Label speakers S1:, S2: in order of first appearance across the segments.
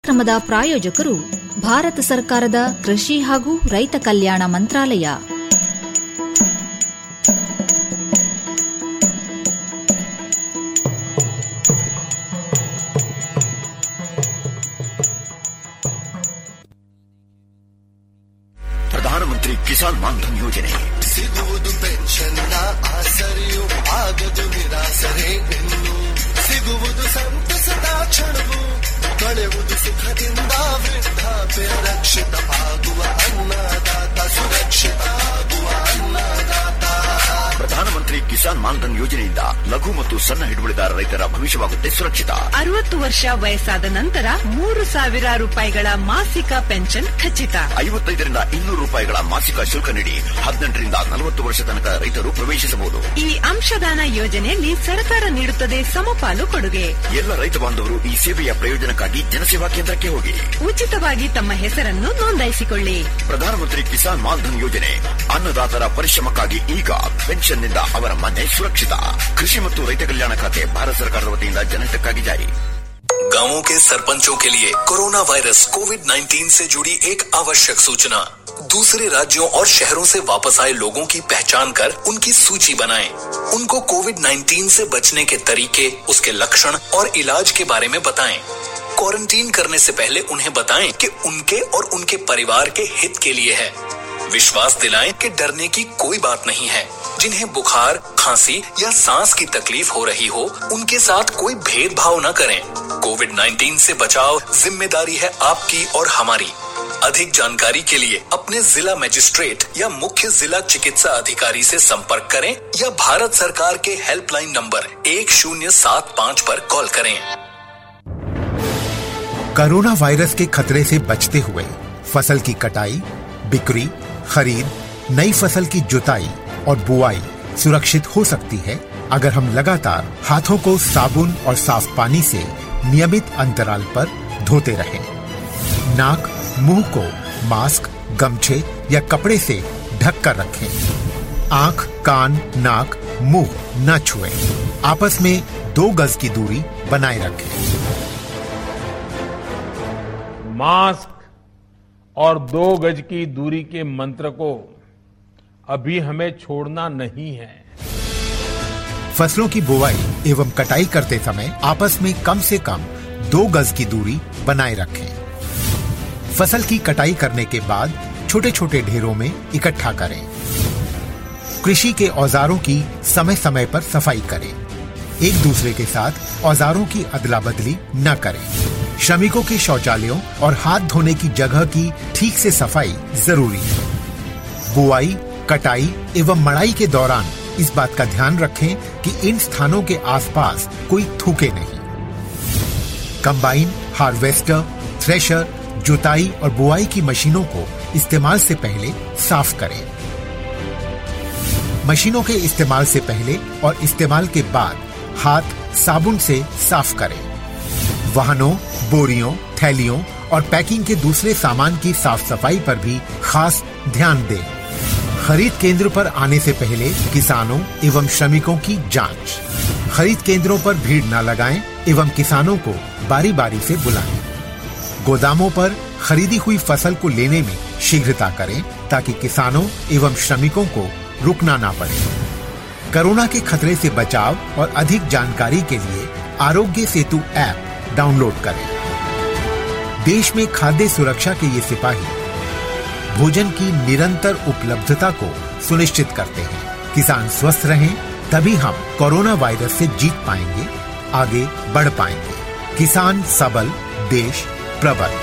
S1: ಕಾರ್ಯಕ್ರಮದ ಪ್ರಾಯೋಜಕರು ಭಾರತ ಸರ್ಕಾರದ ಕೃಷಿ ಹಾಗೂ ರೈತ ಕಲ್ಯಾಣ ಮಂತ್ರಾಲಯ
S2: ಪ್ರಧಾನಮಂತ್ರಿ ಕಿಸಾನ್ ಮಾನ್ಧನ್ ಯೋಜನೆ
S3: ಸಿಗುವುದು ಪೆನ್ಷನ್ನ ಆಸರೆಯು ಆಗದು ನಿರಾಸರೆ ಇನ್ನು ಸಿಗುವುದು ಸಂತಸದ ಕ್ಷಣವು ಕಳೆಯುವುದು ಸುಖದಿಂದ ವೃದ್ಧಾಪ್ಯ ರಕ್ಷಿತ ಆಗುವ ಅನ್ನದಾತ ಸುರಕ್ಷಿತ ಆಗುವ ಅನ್ನದಾತ
S2: ಪ್ರಧಾನಮಂತ್ರಿ ಕಿಸಾನ್ ಮಾನ್ಧನ್ ಯೋಜನೆಯಿಂದ ಲಘು ಮತ್ತು ಸಣ್ಣ ಹಿಡುವಳಿದಾರ ರೈತರ ಭವಿಷ್ಯವಾಗುತ್ತೆ ಸುರಕ್ಷಿತ
S4: ಅರವತ್ತು ವರ್ಷ ವಯಸ್ಸಾದ ನಂತರ ಮೂರು ಸಾವಿರ ರೂಪಾಯಿಗಳ ಮಾಸಿಕ ಪೆನ್ಷನ್ ಖಚಿತ
S2: ಐವತ್ತೈದರಿಂದ ಇನ್ನೂರು ರೂಪಾಯಿಗಳ ಮಾಸಿಕ ಶುಲ್ಕ ನೀಡಿ ಹದಿನೆಂಟರಿಂದ ನಲವತ್ತು ವರ್ಷ ತನಕ ರೈತರು ಪ್ರವೇಶಿಸಬಹುದು
S4: ಈ ಅಂಶದಾನ ಯೋಜನೆಯಲ್ಲಿ ಸರ್ಕಾರ ನೀಡುತ್ತದೆ ಸಮಪಾಲು ಕೊಡುಗೆ
S2: ಎಲ್ಲ ರೈತ ಬಾಂಧವರು ಈ ಸೇವೆಯ ಪ್ರಯೋಜನಕ್ಕಾಗಿ ಜನಸೇವಾ ಕೇಂದ್ರಕ್ಕೆ ಹೋಗಿ
S4: ಉಚಿತವಾಗಿ ತಮ್ಮ ಹೆಸರನ್ನು ನೋಂದಾಯಿಸಿಕೊಳ್ಳಿ
S2: ಪ್ರಧಾನಮಂತ್ರಿ ಕಿಸಾನ್ ಮಾನ್ಧನ್ ಯೋಜನೆ ಅನ್ನದಾತರ ಪರಿಶ್ರಮಕ್ಕಾಗಿ ಈಗ ಪೆನ್ಷನ್ನಿಂದ ಅವರ ಮನೆ ಸುರಕ್ಷಿತ ಕೃಷಿ ಮತ್ತು ರೈತ ಕಲ್ಯಾಣ ಖಾತೆ ಭಾರತ ಸರ್ಕಾರದ ವತಿಯಿಂದ ಜನಹಿತಕ್ಕಾಗಿ ಜಾರಿ
S5: गांवों के सरपंचों के लिए कोरोना वायरस कोविड 19 से जुड़ी एक आवश्यक सूचना दूसरे राज्यों और शहरों से वापस आए लोगों की पहचान कर उनकी सूची बनाएं। उनको कोविड 19 से बचने के तरीके उसके लक्षण और इलाज के बारे में बताएं। क्वारंटीन करने से पहले उन्हें बताएं कि उनके और उनके परिवार के हित के लिए है विश्वास दिलाएं कि डरने की कोई बात नहीं है जिन्हें बुखार खांसी या सांस की तकलीफ हो रही हो उनके साथ कोई भेदभाव न करें कोविड 19 से बचाव जिम्मेदारी है आपकी और हमारी अधिक जानकारी के लिए अपने जिला मजिस्ट्रेट या मुख्य जिला चिकित्सा अधिकारी से संपर्क करें या भारत सरकार के हेल्पलाइन नंबर एक शून्य सात पाँच पर कॉल करें
S6: कोरोना वायरस के खतरे से बचते हुए फसल की कटाई बिक्री खरीद नई फसल की जुताई और बुआई सुरक्षित हो सकती है अगर हम लगातार हाथों को साबुन और साफ पानी से नियमित अंतराल पर धोते रहें। नाक मुंह को मास्क गमछे या कपड़े से ढक कर रखें आंख कान नाक मुंह न छुएं। आपस में दो गज की दूरी बनाए रखें
S7: मास्क और दो गज की दूरी के मंत्र को अभी हमें छोड़ना नहीं है
S6: फसलों की बुवाई एवं कटाई करते समय आपस में कम से कम दो गज की दूरी बनाए रखें फसल की कटाई करने के बाद छोटे छोटे ढेरों में इकट्ठा करें कृषि के औजारों की समय समय पर सफाई करें एक दूसरे के साथ औजारों की अदला बदली न करें श्रमिकों के शौचालयों और हाथ धोने की जगह की ठीक से सफाई जरूरी है बुआई कटाई एवं मड़ाई के दौरान इस बात का ध्यान रखें कि इन स्थानों के आसपास कोई थूके नहीं कंबाइन हार्वेस्टर थ्रेशर जुताई और बुआई की मशीनों को इस्तेमाल से पहले साफ करें मशीनों के इस्तेमाल से पहले और इस्तेमाल के बाद हाथ साबुन से साफ करें वाहनों बोरियों थैलियों और पैकिंग के दूसरे सामान की साफ सफाई पर भी खास ध्यान दें खरीद केंद्र पर आने से पहले किसानों एवं श्रमिकों की जांच खरीद केंद्रों पर भीड़ न लगाएं एवं किसानों को बारी बारी से बुलाएं गोदामों पर खरीदी हुई फसल को लेने में शीघ्रता करें ताकि किसानों एवं श्रमिकों को रुकना ना पड़े कोरोना के खतरे से बचाव और अधिक जानकारी के लिए आरोग्य सेतु ऐप डाउनलोड करें देश में खाद्य सुरक्षा के ये सिपाही भोजन की निरंतर उपलब्धता को सुनिश्चित करते हैं किसान स्वस्थ रहें तभी हम कोरोना वायरस से जीत पाएंगे आगे बढ़ पाएंगे किसान सबल देश प्रबल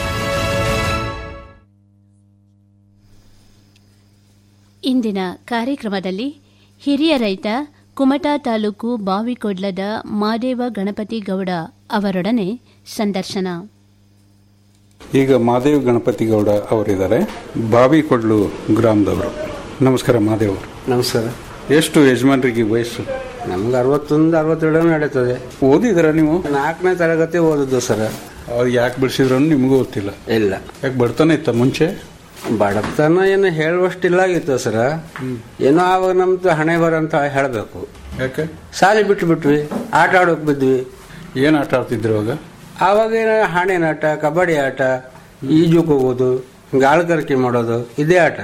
S8: ಇಂದಿನ ಕಾರ್ಯಕ್ರಮದಲ್ಲಿ ಹಿರಿಯ ರೈತ ಕುಮಟಾ ತಾಲೂಕು ಬಾವಿಕೊಡ್ಲದ ಮಾದೇವ ಗಣಪತಿ ಗೌಡ ಅವರೊಡನೆ ಸಂದರ್ಶನ
S9: ಈಗ ಮಾದೇವ್ ಗಣಪತಿ ಗೌಡ ಅವರಿದ್ದಾರೆ ಬಾವಿಕೊಡ್ಲು ಗ್ರಾಮದವರು ನಮಸ್ಕಾರ ಮಾದೇವ್ ಅವರು
S10: ನಮಸ್ಕಾರ
S9: ಎಷ್ಟು ಯಜಮಾನ್ರಿಗೆ ವಯಸ್ಸು
S10: ನಮ್ಗೆ ಅರವತ್ತೊಂದು ಅರವತ್ತೆರಡು ನಡೀತದೆ
S9: ಓದಿದ್ರ ನೀವು
S10: ನಾಲ್ಕನೇ ತರಗತಿ ಓದಿದ್ದು ಸರ್
S9: ಅವ್ರು ಯಾಕೆ ಬೆಳೆಸಿದ್ರು ನಿಮಗೂ ಗೊತ್ತಿಲ್ಲ
S10: ಇಲ್ಲ
S9: ಯಾಕೆ ಬರ್ತಾನೆ ಇತ್ತ ಮುಂಚೆ
S10: ಬಡತನ ಏನು ಹೇಳುವಷ್ಟಿಲ್ಲಾಗಿತ್ತು ಸರ್ ಏನೋ ಆವಾಗ ನಮ್ದು ಹಣೆ ಬರ ಅಂತ ಹೇಳಬೇಕು
S9: ಯಾಕೆ
S10: ಶಾಲೆ ಬಿಟ್ಟು ಬಿಟ್ವಿ ಆಟ ಆಡೋಕ್ ಬಿದ್ವಿ
S9: ಏನು ಆಟ ಆಡ್ತಿದ್ರು ಅವಾಗ
S10: ಆವಾಗಿನ ಹಾಣಿನ ಆಟ ಕಬಡ್ಡಿ ಆಟ ಈಜುಕ್ ಹೋಗೋದು ಗಾಳಕರಿಕೆ ಮಾಡೋದು ಇದೇ ಆಟ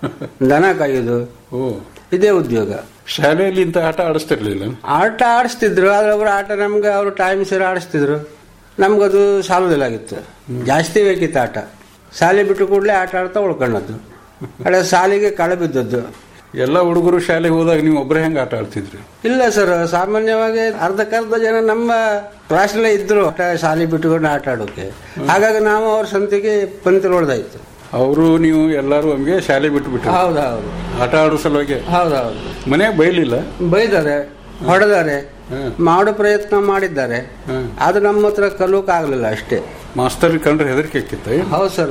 S10: ದನ ಕಾಯೋದು
S9: ಓ
S10: ಇದೇ ಉದ್ಯೋಗ
S9: ಶಾಲೆಯಲ್ಲಿ ಇಂಥ ಆಟ ಆಡಿಸ್ತಿರ್ಲಿಲ್ಲ
S10: ಆಟ ಆಡಿಸ್ತಿದ್ರು ಆದ್ರೆ ಅವ್ರ ಆಟ ನಮ್ಗೆ ಅವರು ಟೈಮ್ ಸೇರಿ ಆಡಿಸ್ತಿದ್ರು ನಮ್ಗದು ಸಾಲುದಿಲ್ಲಾಗಿತ್ತು ಜಾಸ್ತಿ ಬೇಕಿತ್ತು ಆಟ ಶಾಲೆ ಬಿಟ್ಟು ಕೂಡಲೇ ಆಟ ಆಡ್ತಾ ಉಳ್ಕೊಂಡದ್ದು ಅಡೆ ಶಾಲೆಗೆ ಕಳೆ ಬಿದ್ದದ್ದು
S9: ಎಲ್ಲ ಹುಡುಗರು ಶಾಲೆಗೆ ಹೋದಾಗ ನೀವು ಒಬ್ಬರೇ ಹೆಂಗೆ ಆಟ ಆಡ್ತಿದ್ರಿ
S10: ಇಲ್ಲ ಸರ್ ಸಾಮಾನ್ಯವಾಗಿ ಅರ್ಧಕ್ಕರ್ಧ ಜನ ನಮ್ಮ ಕ್ಲಾಸ್ನಲ್ಲೇ ಇದ್ರು ಆಟ ಶಾಲೆ ಬಿಟ್ಟುಕೊಂಡು ಆಟ ಆಡೋಕೆ ಹಾಗಾಗಿ ನಾವು ಅವ್ರ ಸಂತಿಗೆ ಪಂಚ ಹೊಡೆದಾಯ್ತು
S9: ಅವರು ನೀವು ಎಲ್ಲರೂ ನಮಗೆ ಶಾಲೆ ಬಿಟ್ಟು ಬಿಟ್ಟು
S10: ಹೌದೌದು
S9: ಆಟ ಆಡೋ ಸಲುವಾಗಿ
S10: ಹೌದೌದು
S9: ಮನೆಯಾಗ ಬೈಲಿಲ್ಲ
S10: ಬೈದಾರೆ ಹೊಡೆದಾರೆ ಮಾಡೋ ಪ್ರಯತ್ನ ಮಾಡಿದ್ದಾರೆ ಅದು ನಮ್ಮ ಹತ್ರ ಕಲಿಯೋಕೆ ಆಗ್ಲಿಲ್ಲ ಅಷ್ಟೇ
S9: ಮಾಸ್ತರ್ ಕಂಡ್ರೆ ಹೆದರಿಕೆ ಆಕಿತ್ತ
S10: ಹೌದು ಸರ್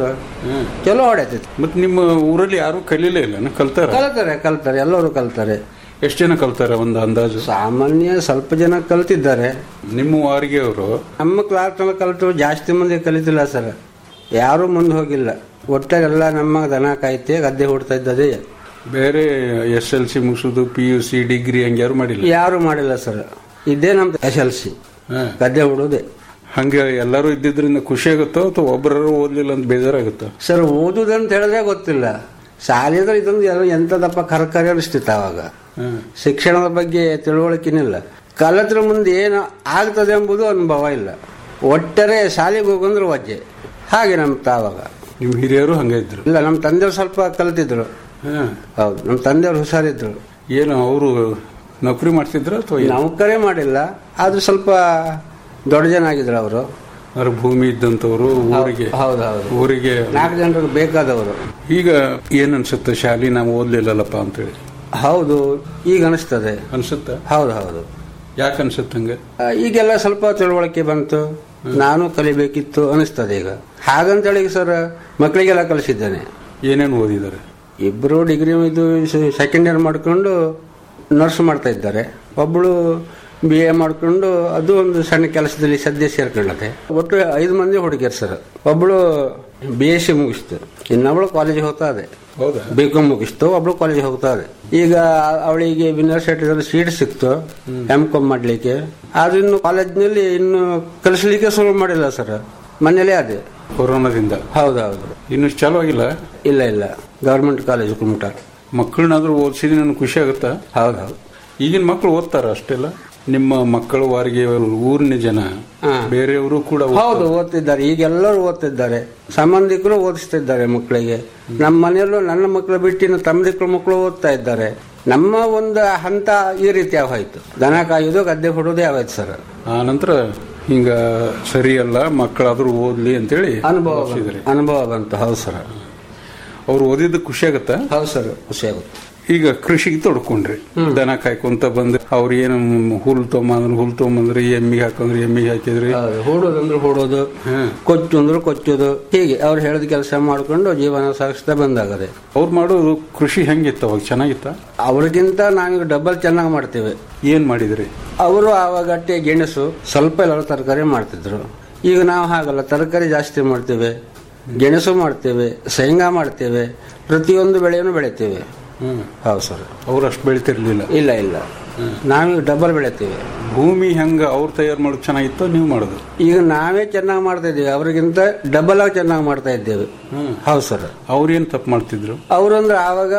S10: ಚಲೋ ಹೊಡೆತೈತಿ
S9: ಮತ್ತೆ ನಿಮ್ಮ ಊರಲ್ಲಿ ಯಾರು ಕಲೀಲೇ ಇಲ್ಲ ಕಲ್ತಾರ
S10: ಕಲ್ತಾರೆ ಕಲ್ತಾರೆ ಎಲ್ಲರೂ ಕಲ್ತಾರೆ
S9: ಎಷ್ಟು ಜನ ಕಲ್ತಾರ ಒಂದು ಅಂದಾಜು
S10: ಸಾಮಾನ್ಯ ಸ್ವಲ್ಪ ಜನ ಕಲ್ತಿದ್ದಾರೆ
S9: ನಿಮ್ಮ ವಾರಿಗೆ ಅವರು
S10: ನಮ್ಮ ಕ್ಲಾಸ್ನಲ್ಲಿ ಕಲಿತು ಜಾಸ್ತಿ ಮಂದಿ ಕಲಿತಿಲ್ಲ ಸರ್ ಯಾರೂ ಮುಂದೆ ಹೋಗಿಲ್ಲ ಒಟ್ಟಾರೆ ಎಲ್ಲ ನಮ್ಮ ದನ ಕಾಯ್ತೆ ಗದ್ದೆ ಹೊಡ್ತಾ ಇದ್ದದೇ
S9: ಬೇರೆ ಎಸ್ ಎಲ್ ಸಿ ಮುಗಿಸೋದು ಪಿ ಯು ಸಿ ಡಿಗ್ರಿ ಹಂಗೆ ಯಾರು ಮಾಡಿಲ್ಲ
S10: ಯಾರು ಮಾಡಿಲ್ಲ ಸರ್ ಇದೇ ನಮ್ದು ಎಸ್ ಎಲ್ ಸಿ ಗದ್ದೆ ಹೊಡೋದೆ
S9: ಹಂಗೆ ಎಲ್ಲರೂ ಇದ್ದಿದ್ರಿಂದ ಖುಷಿ ಆಗುತ್ತೋ ಅಥವಾ ಒಬ್ಬರು ಓದ್ಲಿಲ್ಲ ಅಂತ ಬೇಜಾರಾಗುತ್ತೋ
S10: ಸರ್ ಓದುದಂತ ಹೇಳಿದ್ರೆ ಗೊತ್ತಿಲ್ಲ ಶಾಲೆದ್ರೆ ಇದೊಂದು ಎಲ್ಲ ಎಂತದಪ್ಪ ಕರಕರಿ ಅನಿಸ್ತಿತ್ತು ಅವಾಗ ಶಿಕ್ಷಣದ ಬಗ್ಗೆ ತಿಳುವಳಿಕೆನಿಲ್ಲ ಕಲತ್ರ ಮುಂದೆ ಏನು ಆಗ್ತದೆ ಎಂಬುದು ಅನುಭವ ಇಲ್ಲ ಒಟ್ಟಾರೆ ಶಾಲೆಗೆ ಹೋಗಂದ್ರೆ ವಜ್ಜೆ ಹಾಗೆ ನಮ್ಮ ತಾವಾಗ
S9: ನಿಮ್ಮ ಹಿರಿಯರು ಹಂಗೆ ಇದ್ರು
S10: ಇಲ್ಲ ನಮ್ಮ ತಂದೆಯವ್ರು ಸ್ವಲ್ಪ ಕಲ್ತಿದ್ರು ಹೌದು ನಮ್ಮ ತಂದೆಯವ್ರು ಹುಷಾರಿದ್ರು
S9: ಏನು ಅವರು ನೌಕರಿ ಮಾಡ್ತಿದ್ರ ಅಥವಾ ಏನು?
S10: ನೌಕರೇ ಮಾಡಿಲ್ಲ ಆದ್ರೂ ಸ್ವಲ್ಪ ದೊಡ್ಡ ಜನ ಆಗಿದ್ರು ಅವರು
S9: ಅವ್ರ ಭೂಮಿ ಇದ್ದಂತವ್ರು ಊರಿಗೆ
S10: ಹೌದೌದು
S9: ಊರಿಗೆ
S10: ನಾಲ್ಕು ಜನರಿಗೆ ಬೇಕಾದವರು
S9: ಈಗ ಏನ್ ಅನ್ಸುತ್ತೆ ಶಾಲೆ ನಾವು ಓದ್ಲಿಲ್ಲಲ್ಲಪ್ಪ ಅಂತೇಳಿ
S10: ಹೌದು ಈಗ ಅನಿಸ್ತದೆ
S9: ಅನ್ಸುತ್ತ
S10: ಹೌದು ಹೌದು
S9: ಯಾಕೆ ಅನ್ಸುತ್ತೆ ಹಂಗೆ
S10: ಆ, ಈಗೆಲ್ಲ ಸ್ವಲ್ಪ ತಿಳುವಳಿಕೆ ಬಂತು ನಾನು ಕಲಿಬೇಕಿತ್ತು ಅನಿಸ್ತದೆ ಈಗ ಹಾಗಂತೇಳಿ ಸರ್ ಮಕ್ಕಳಿಗೆಲ್ಲ ಕಲಿಸಿದ್ದೇನೆ
S9: ಏನೇನು ಓದಿದ್ದಾರೆ
S10: ಇಬ್ಬರು ಡಿಗ್ರಿ ಇದು ಸೆಕೆಂಡ್ ಇಯರ್ ಮಾಡ್ಕೊಂಡು ನರ್ಸ್ ಮಾಡ್ತಾ ಇದ್ದಾರೆ ಒಬ್ಬಳು ಬಿ ಎ ಮಾಡ್ಕೊಂಡು ಅದು ಒಂದು ಸಣ್ಣ ಕೆಲಸದಲ್ಲಿ ಸದ್ಯ ಸೇರ್ಕೊಳ್ಳತ್ತೆ ಒಟ್ಟು ಐದು ಮಂದಿ ಹುಡುಗಿಯರು ಸರ್ ಒಬ್ಬಳು ಬಿ ಎಸ್ ಸಿ ಮುಗಿಸ್ತು ಇನ್ನೊಬ್ಳು ಕಾಲೇಜಿಗೆ ಹೋಗ್ತಾ ಇದೆ
S9: ಹೌದಾ
S10: ಬಿ ಕಾಮ್ ಮುಗಿಸ್ತು ಒಬ್ಳು ಕಾಲೇಜಿಗೆ ಹೋಗ್ತಾ ಇದೆ ಈಗ ಅವಳಿಗೆ ಯೂನಿವರ್ಸಿಟಿದಲ್ಲಿ ಸೀಟ್ ಸಿಕ್ತು ಎಂ ಕಾಮ್ ಮಾಡ್ಲಿಕ್ಕೆ ಆದ್ರೆ ಇನ್ನು ಕಾಲೇಜ್ನಲ್ಲಿ ಇನ್ನು ಕಲಿಸ್ಲಿಕ್ಕೆ ಶುರು ಮಾಡಿಲ್ಲ ಸರ್ ಮನೇಲೇ ಅದೇ
S9: ಕೊರೋನಾದಿಂದ
S10: ಹೌದೌದು
S9: ಇನ್ನು ಚಾಲು ಆಗಿಲ್ಲ
S10: ಇಲ್ಲ ಇಲ್ಲ ಗವರ್ಮೆಂಟ್ ಕಾಲೇಜ್ ಕುಮಟ
S9: ಮಕ್ಕಳನ್ನಾದ್ರೂ ಓದಿಸಿದ್ರೆ ನನಗೆ ಖುಷಿ ಆಗುತ್ತಾ
S10: ಹೌದೌದು
S9: ಈಗಿನ ಮಕ್ಕಳು ಓದ್ತಾರ ಅಷ್ಟೆಲ್ಲ ನಿಮ್ಮ ಮಕ್ಕಳು ವಾರಿಗೆ ಊರಿನ ಜನ ಬೇರೆಯವರು ಕೂಡ ಓದ್ತಾರೆ.
S10: ಹೌದು ಓದ್ತಿದ್ದಾರೆ ಈಗ ಎಲ್ಲರೂ ಓದ್ತಿದ್ದಾರೆ ಸಂಬಂಧಿಕರು ಓದಿಸ್ತಿದ್ದಾರೆ ಮಕ್ಕಳಿಗೆ ನಮ್ಮ ಮನೆಯಲ್ಲೂ ನನ್ನ ಮಕ್ಕಳು ಬಿಟ್ಟು ಇನ್ನು ತಮ್ಮದಿಕ್ಕಳ ಮಕ್ಕಳು ಓದ್ತಾ ಇದ್ದಾರೆ ನಮ್ಮ ಒಂದು ಹಂತ ಈ ರೀತಿ ಆಗೋಯ್ತು ದನ ಕಾಯೋದು ಗದ್ದೆ ಹೊಡೋದೇ ಆಗೋಯ್ತು ಸರ್
S9: ಆ ನಂತರ ಹಿಂಗ ಸರಿಯಲ್ಲ ಮಕ್ಕಳಾದ್ರೂ ಓದ್ಲಿ ಅಂತೇಳಿ
S10: ಅನುಭವ
S9: ಓದ್ಸಿದ್ದಾರೆ.
S10: ಬಂತು. ಅನುಭವ ಬಂತು ಹೌದು ಸರ್
S9: ಅವ್ರು ಓದಿದ್ದು ಖುಷಿ ಆಗುತ್ತಾ
S10: ಹೌದು ಸರ್ ಖುಷಿ ಆಗುತ್ತೆ
S9: ಈಗ ಕೃಷಿಗೆ ತೊಡ್ಕೊಂಡ್ರಿ ದನ ಕಾಯ್ಕೊಂತ ಬಂದ್ರೆ ಅವ್ರು ಏನು ಹುಲ್ ತೊಗೊಂಬಂದ್ರೆ ಹುಲ್ ತೊಗೊಂಬಂದ್ರಿ ಎಮ್ಮಿಗೆ ಹಾಕಂದ್ರಿ ಎಮ್ಮಿಗೆ ಹಾಕಿದ್ರಿ
S10: ಹೌದು ಹೂಡೋದು ಅಂದ್ರೆ ಹೂಡೋದು ಕೊಚ್ಚು ಅಂದ್ರೆ ಕೊಚ್ಚೋದು ಹೀಗೆ ಅವ್ರು ಹೇಳಿದ ಕೆಲಸ ಮಾಡ್ಕೊಂಡು ಜೀವನ ಸಾಗಿಸ್ತಾ ಬಂದಾಗದೆ
S9: ಅವ್ರು ಮಾಡೋದು ಕೃಷಿ ಹೆಂಗಿತ್ತು ಅವಾಗ ಚೆನ್ನಾಗಿತ್ತ
S10: ಅವ್ರಿಗಿಂತ ನಾವೀಗ ಡಬಲ್ ಚೆನ್ನಾಗಿ ಮಾಡ್ತೇವೆ
S9: ಏನ್ ಮಾಡಿದ್ರಿ
S10: ಅವರು ಆವಾಗಟ್ಟೆ ಗೆಣಸು ಸ್ವಲ್ಪ ಎಲ್ಲರೂ ತರಕಾರಿ ಮಾಡ್ತಿದ್ರು ಈಗ ನಾವು ಹಾಗಲ್ಲ ತರಕಾರಿ ಜಾಸ್ತಿ ಮಾಡ್ತೇವೆ ಗೆಣಸು ಮಾಡ್ತೇವೆ ಶೇಂಗಾ ಮಾಡ್ತೇವೆ ಪ್ರತಿಯೊಂದು ಬೆಳೆಯನ್ನು ಬೆಳಿತೇವೆ ಹೌದು ಸರ್
S9: ಅವ್ರು ಅಷ್ಟು ಬೆಳಿತಿರ್ಲಿಲ್ಲ
S10: ಇಲ್ಲ ಇಲ್ಲ ನಾವೀಗ ಡಬಲ್ ಬೆಳಿತೇವೆ
S9: ಭೂಮಿ ಹೆಂಗ ಅವ್ರು ತಯಾರು ಮಾಡೋದು ಚೆನ್ನಾಗಿತ್ತು ನೀವು ಮಾಡೋದು
S10: ಈಗ ನಾವೇ ಚೆನ್ನಾಗಿ ಮಾಡ್ತಾ ಇದ್ದೀವಿ ಅವ್ರಿಗಿಂತ ಡಬಲ್ ಆಗಿ ಚೆನ್ನಾಗಿ ಮಾಡ್ತಾ ಇದ್ದೇವೆ ಹೌದು ಸರ್
S9: ಅವ್ರೇನ್ ತಪ್ಪು ಮಾಡ್ತಿದ್ರು
S10: ಅವ್ರಂದ್ರೆ ಆವಾಗ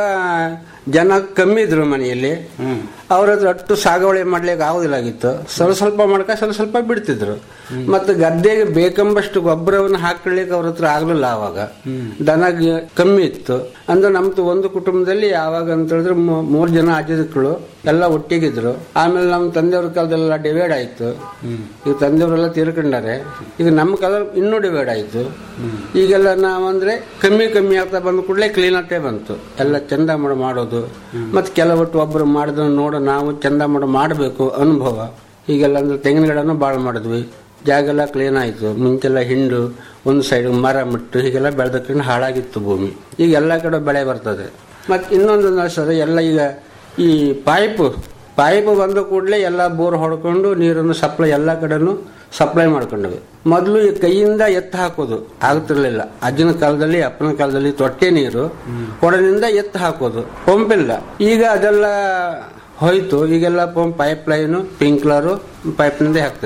S10: ಜನ ಕಮ್ಮಿ ಇದ್ರು ಮನೆಯಲ್ಲಿ ಅವ್ರ ಹತ್ರ ಅಷ್ಟು ಸಾಗುವಳಿ ಮಾಡ್ಲಿಕ್ಕೆ ಆಗುದಿಲ್ಲಾಗಿತ್ತು ಸ್ವಲ್ಪ ಸ್ವಲ್ಪ ಮಾಡ್ಕ ಸ್ವಲ್ಪ ಸ್ವಲ್ಪ ಬಿಡ್ತಿದ್ರು ಮತ್ತೆ ಗದ್ದೆಗೆ ಬೇಕೆಂಬಷ್ಟು ಗೊಬ್ಬರವನ್ನು ಹಾಕೊಳ್ಳಿಕ್ಕೆ ಅವ್ರ ಹತ್ರ ಆಗ್ಲಿಲ್ಲ ಆವಾಗ ದನ ಗಿ- ಕಮ್ಮಿ ಇತ್ತು ಅಂದ್ರೆ ನಮ್ದು ಒಂದು ಕುಟುಂಬದಲ್ಲಿ ಯಾವಾಗ ಅಂತ ಹೇಳಿದ್ರೆ ಮೂ- ಮೂರ್ ಜನ ಅಜ್ಜಿಗಳು ಎಲ್ಲ ಒಟ್ಟಿಗಿದ್ರು ಆಮೇಲೆ ನಮ್ಮ ತಂದೆಯವ್ರ ಕಾಲದಲ್ಲೆಲ್ಲ ಡಿವೈಡ್ ಆಯ್ತು ಈಗ ತಂದೆಯವರೆಲ್ಲ ತೀರ್ಕೊಂಡಾರೆ ಈಗ ನಮ್ಮ ಕಾಲ ಇನ್ನೂ ಡಿವೈಡ್ ಆಯ್ತು ಈಗೆಲ್ಲ ನಾವಂದ್ರೆ ಕಮ್ಮಿ ಕಮ್ಮಿ ಆಗ್ತಾ ಬಂದ ಕೂಡಲೇ ಕ್ಲೀನ್ ಆಟೇ ಬಂತು ಎಲ್ಲ ಚಂದ ಮಾಡ ಮಾಡೋದು ಮತ್ತೆ ಕೆಲವಟ್ಟು ಒಬ್ಬರು ಮಾಡಿದ ನೋಡ ನಾವು ಚಂದ ಮಾಡ ಮಾಡಬೇಕು ಅನುಭವ ಈಗೆಲ್ಲ ಅಂದ್ರೆ ತೆಂಗಿನ ಗಿಡನೂ ಭಾಳ ಮಾಡಿದ್ವಿ ಜಾಗ ಎಲ್ಲ ಕ್ಲೀನ್ ಆಯ್ತು ಮುಂಚೆಲ್ಲ ಹಿಂಡು ಒಂದು ಸೈಡ್ ಮರ ಮುಟ್ಟು ಹೀಗೆಲ್ಲ ಬೆಳೆದಕ್ಕೆ ಹಾಳಾಗಿತ್ತು ಭೂಮಿ ಈಗ ಎಲ್ಲ ಕಡೆ ಬೆಳೆ ಬರ್ತದೆ ಮತ್ತೆ ಇನ್ನೊಂದು ಸರ್ ಎಲ್ಲ ಈಗ ಈ ಪೈಪು ಪೈಪ್ ಬಂದ ಕೂಡಲೇ ಎಲ್ಲ ಬೋರ್ ಹೊಡ್ಕೊಂಡು ನೀರನ್ನು ಸಪ್ಲೈ ಎಲ್ಲ ಕಡೆನೂ ಸಪ್ಲೈ ಮಾಡ್ಕೊಂಡ್ವಿ ಮೊದಲು ಈ ಕೈಯಿಂದ ಎತ್ತು ಹಾಕೋದು ಆಗ್ತಿರ್ಲಿಲ್ಲ ಅಜ್ಜನ ಕಾಲದಲ್ಲಿ ಅಪ್ಪನ ಕಾಲದಲ್ಲಿ ತೊಟ್ಟೆ ನೀರು ಕೊಡಲಿಂದ ಎತ್ತು ಹಾಕೋದು ಪಂಪಿಲ್ಲ ಈಗ ಅದೆಲ್ಲ ಹೋಯ್ತು ಈಗೆಲ್ಲ ಪಂಪ್ ಪೈಪ್ ಲೈನು ಪಿಂಕ್ಲರು ಪೈಪ್ನಿಂದ ಹಾಕ್ತೇವೆ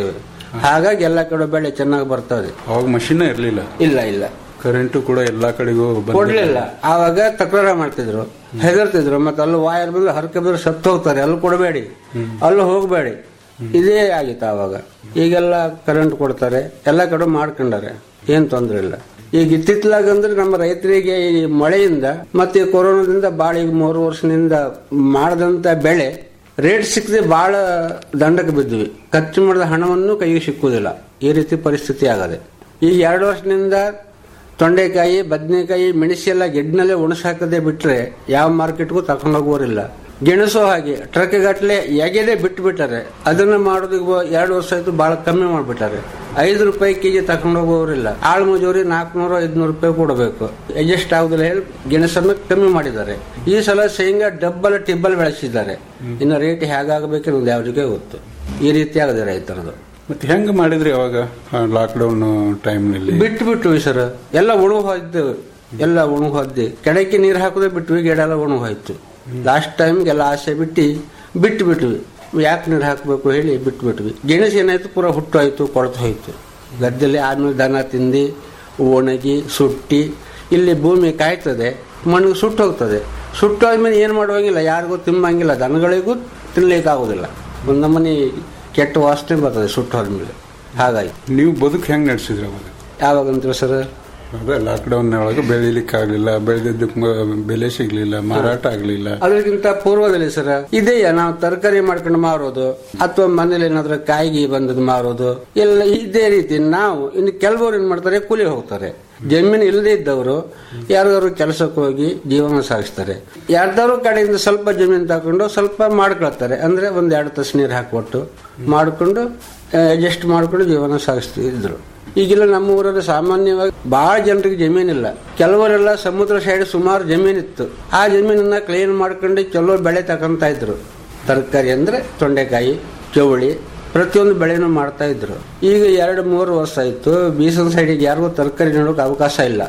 S10: ಹಾಗಾಗಿ ಎಲ್ಲ ಕಡೆ ಬೆಳೆ ಚೆನ್ನಾಗಿ ಬರ್ತದೆ
S9: ಅವಾಗ ಮಷಿನ್ ಇರ್ಲಿಲ್ಲ
S10: ಇಲ್ಲ ಇಲ್ಲ
S9: ಕರೆಂಟು ಕೂಡ ಎಲ್ಲಾ ಕಡೆಗೂ ಬಂದಿಲ್ಲ.
S10: ಕೊಡ್ಲಿಲ್ಲ ಆವಾಗ ತಕರಾರ ಮಾಡ್ತಿದ್ರು ಹೆದರ್ತಿದ್ರು ಮತ್ತೆ ಅಲ್ಲಿ ವಾಯರ್ ಬಂದ್ರೆ ಹರಕೆ ಬಂದ್ರೆ ಸತ್ತು ಹೋಗ್ತಾರೆ ಅಲ್ಲಿ ಕೊಡಬೇಡಿ ಅಲ್ಲಿ ಹೋಗಬೇಡಿ ಇದೇ ಆಗಿತ್ತು ಆವಾಗ ಈಗೆಲ್ಲ ಕರೆಂಟ್ ಕೊಡ್ತಾರೆ ಎಲ್ಲ ಕಡೆ ಮಾಡ್ಕೊಂಡಾರೆ ಏನ್ ತೊಂದ್ರೆ ಇಲ್ಲ ಈಗ ಇತ್ತಿತ್ಲಾಗ ಅಂದ್ರೆ ನಮ್ಮ ರೈತರಿಗೆ ಈ ಮಳೆಯಿಂದ ಮತ್ತೆ ಈ ಕೊರೋನಾದಿಂದ ಬಾಳ ಈಗ ಮೂರು ವರ್ಷದಿಂದ ಮಾಡದಂತ ಬೆಳೆ ರೇಟ್ ಸಿಕ್ಕದೆ ಬಹಳ ದಂಡಕ್ಕೆ ಬಿದ್ವಿ ಖರ್ಚು ಮಾಡಿದ ಹಣವನ್ನು ಕೈಗೆ ಸಿಕ್ಕುವುದಿಲ್ಲ ಈ ರೀತಿ ಪರಿಸ್ಥಿತಿ ಆಗದೆ ಈಗ ಎರಡು ವರ್ಷದಿಂದ ತೊಂಡೆಕಾಯಿ ಬದನೆಕಾಯಿ ಮೆಣಸಿ ಎಲ್ಲ ಗೆಡ್ನಲ್ಲೇ ಒಣಸಾಕದೆ ಬಿಟ್ರೆ ಯಾವ ಮಾರ್ಕೆಟ್ಗೂ ತಗೊಂಡು ಹೋಗೋರಿಲ್ಲ ಗೆಣಸು ಹಾಗೆ ಟ್ರಕ್ ಗಟ್ಲೆ ಎಗೆದೆ ಬಿಟ್ಟು ಬಿಟ್ಟಾರೆ ಅದನ್ನ ಮಾಡೋದು ಈಗ ಎರಡು ವರ್ಷ ಆಯ್ತು ಬಹಳ ಕಮ್ಮಿ ಮಾಡ್ಬಿಟ್ಟಾರೆ ಐದು ರೂಪಾಯಿ ಕೆಜಿ ತಗೊಂಡು ಹೋಗೋರಿಲ್ಲ ಆಳು ಮಜೂರಿ ನಾಲ್ಕುನೂರು ಐದ್ನೂರು ರೂಪಾಯಿ ಕೊಡಬೇಕು ಅಡ್ಜಸ್ಟ್ ಆಗುದಿಲ್ಲ ಹೇಳಿ ಗೆಣಸನ್ನು ಕಮ್ಮಿ ಮಾಡಿದ್ದಾರೆ ಈ ಸಲ ಶೇಂಗಾ ಡಬ್ಬಲ್ ಟಿಬ್ಬಲ್ ಬೆಳೆಸಿದ್ದಾರೆ ಇನ್ನು ರೇಟ್ ಹೇಗಾಗಬೇಕು ಅನ್ನೋದು ಯಾವ್ರಿಗೆ ಗೊತ್ತು ಈ ರೀತಿ ಆಗದೆ ರೈತರದು
S9: ಮತ್ತೆ ಹೆಂಗ್ ಮಾಡಿದ್ರಿ ಅವಾಗ ಲಾಕ್ಡೌನ್ ಟೈಮ್ನಲ್ಲಿ
S10: ಬಿಟ್ಟು ಬಿಟ್ಟು ಸರ್ ಎಲ್ಲ ಒಣಗಿ ಹೋಯ್ತು ಎಲ್ಲ ಒಣಗಿ ಹೋದ್ದೆ ಕೆಳಕ್ಕೆ ನೀರು ಹಾಕೋದೇ ಬಿಟ್ವಿ ಗಿಡ ಎಲ್ಲ ಒಣಗಿ ಹೋಯ್ತು ಲಾಸ್ಟ್ ಟೈಮ್ಗೆಲ್ಲ ಆಸೆ ಬಿಟ್ಟು ಬಿಟ್ಟು ಬಿಟ್ವಿ ಯಾಕೆ ನೀರು ಹಾಕಬೇಕು ಹೇಳಿ ಬಿಟ್ಟು ಬಿಟ್ವಿ ಗೆಣಸು ಏನಾಯ್ತು ಪೂರ ಹುಟ್ಟು ಹೋಯ್ತು ಕೊಳ್ತು ಹೋಯ್ತು ಗದ್ದೆಲಿ ಆದ್ಮೇಲೆ ದನ ತಿಂದು ಒಣಗಿ ಸುಟ್ಟಿ ಇಲ್ಲಿ ಭೂಮಿ ಕಾಯ್ತದೆ ಮಣ್ಣಿಗೆ ಸುಟ್ಟು ಹೋಗ್ತದೆ ಸುಟ್ಟು ಹೋದ್ಮೇಲೆ ಏನು ಮಾಡುವಂಗಿಲ್ಲ ಯಾರಿಗೂ ತಿಂಬಂಗಿಲ್ಲ ದನಗಳಿಗೂ ತಿನ್ಲಿಕ್ಕೆ ಆಗೋದಿಲ್ಲ ಒಂದು ನಮೂನಿ ಕೆಟ್ಟ ವಾಸನೆ ಬರ್ತದೆ ಸುಟ್ಟು ಹೋದ್ಮೇಲೆ ಹಾಗಾಗಿ
S9: ನೀವು ಬದುಕು ಹೆಂಗ್ ನಡೆಸಿದ್ರಿ ಅವಾಗ
S10: ಯಾವಾಗಂತೀವಿ ಸರ್
S9: ಅದೇ ಲಾಕ್ಡೌನ್ ಒಳಗೆ ಬೆಳಿಲಿಕ್ಕೆ ಆಗ್ಲಿಲ್ಲ ಬೆಳೆದಿದ್ದಕ್ಕೆ ಮ- ಬೆಲೆ ಸಿಗ್ಲಿಲ್ಲ ಮಾರಾಟ ಆಗ್ಲಿಲ್ಲ
S10: ಅದಕ್ಕಿಂತ ಪೂರ್ವದಲ್ಲಿ ಸರ್ ಇದೆಯಾ ನಾವು ತರಕಾರಿ ಮಾಡ್ಕೊಂಡು ಮಾರೋದು ಅಥವಾ ಮನೇಲಿ ಏನಾದ್ರೂ ಕಾಯಿಗೆ ಬಂದದ್ದು ಮಾರೋದು ಎಲ್ಲ ಇದೇ ರೀತಿ ನಾವು ಇನ್ನು ಕೆಲವರು ಏನ್ ಮಾಡ್ತಾರೆ ಕೂಲಿ ಹೋಗ್ತಾರೆ ಜಮೀನು ಇಲ್ಲದೆ ಇದ್ದವರು ಯಾರ್ದಾದ್ರು ಕೆಲಸಕ್ಕೆ ಹೋಗಿ ಜೀವನ ಸಾಗಿಸ್ತಾರೆ ಯಾರ್ದಾದ್ರು ಕಡೆಯಿಂದ ಸ್ವಲ್ಪ ಜಮೀನು ತಗೊಂಡು ಸ್ವಲ್ಪ ಮಾಡ್ಕೊಳ್ತಾರೆ ಅಂದ್ರೆ ಒಂದ್ ಎರಡು ತಸ್ ನೀರು ಹಾಕ್ಬಿಟ್ಟು ಮಾಡ್ಕೊಂಡು ಅಡ್ಜಸ್ಟ್ ಮಾಡ್ಕೊಂಡು ಜೀವನ ಸಾಗಿಸ್ತಿದ್ರು ಈಗೆಲ್ಲ ನಮ್ಮ ಊರಲ್ಲಿ ಸಾಮಾನ್ಯವಾಗಿ ಬಹಳ ಜನರಿಗೆ ಜಮೀನಿಲ್ಲ ಕೆಲವರೆಲ್ಲ ಸಮುದ್ರ ಸೈಡ್ ಸುಮಾರು ಜಮೀನಿತ್ತು ಆ ಜಮೀನನ್ನ ಕ್ಲೀನ್ ಮಾಡ್ಕೊಂಡು ಚಲೋ ಬೆಳೆ ತಕೊಂತ ಇದ್ರು ತರಕಾರಿ ಅಂದ್ರೆ ತೊಂಡೆಕಾಯಿ ಚೌಳಿ ಪ್ರತಿಯೊಂದು ಬೆಳೆನೂ ಮಾಡ್ತಾ ಇದ್ರು ಈಗ ಎರಡು ಮೂರು ವರ್ಷ ಆಯ್ತು ಬೀಸನ್ ಸೈಡಿಗೆ ಯಾರಿಗೂ ತರಕಾರಿ ನೋಡೋಕೆ ಅವಕಾಶ ಇಲ್ಲ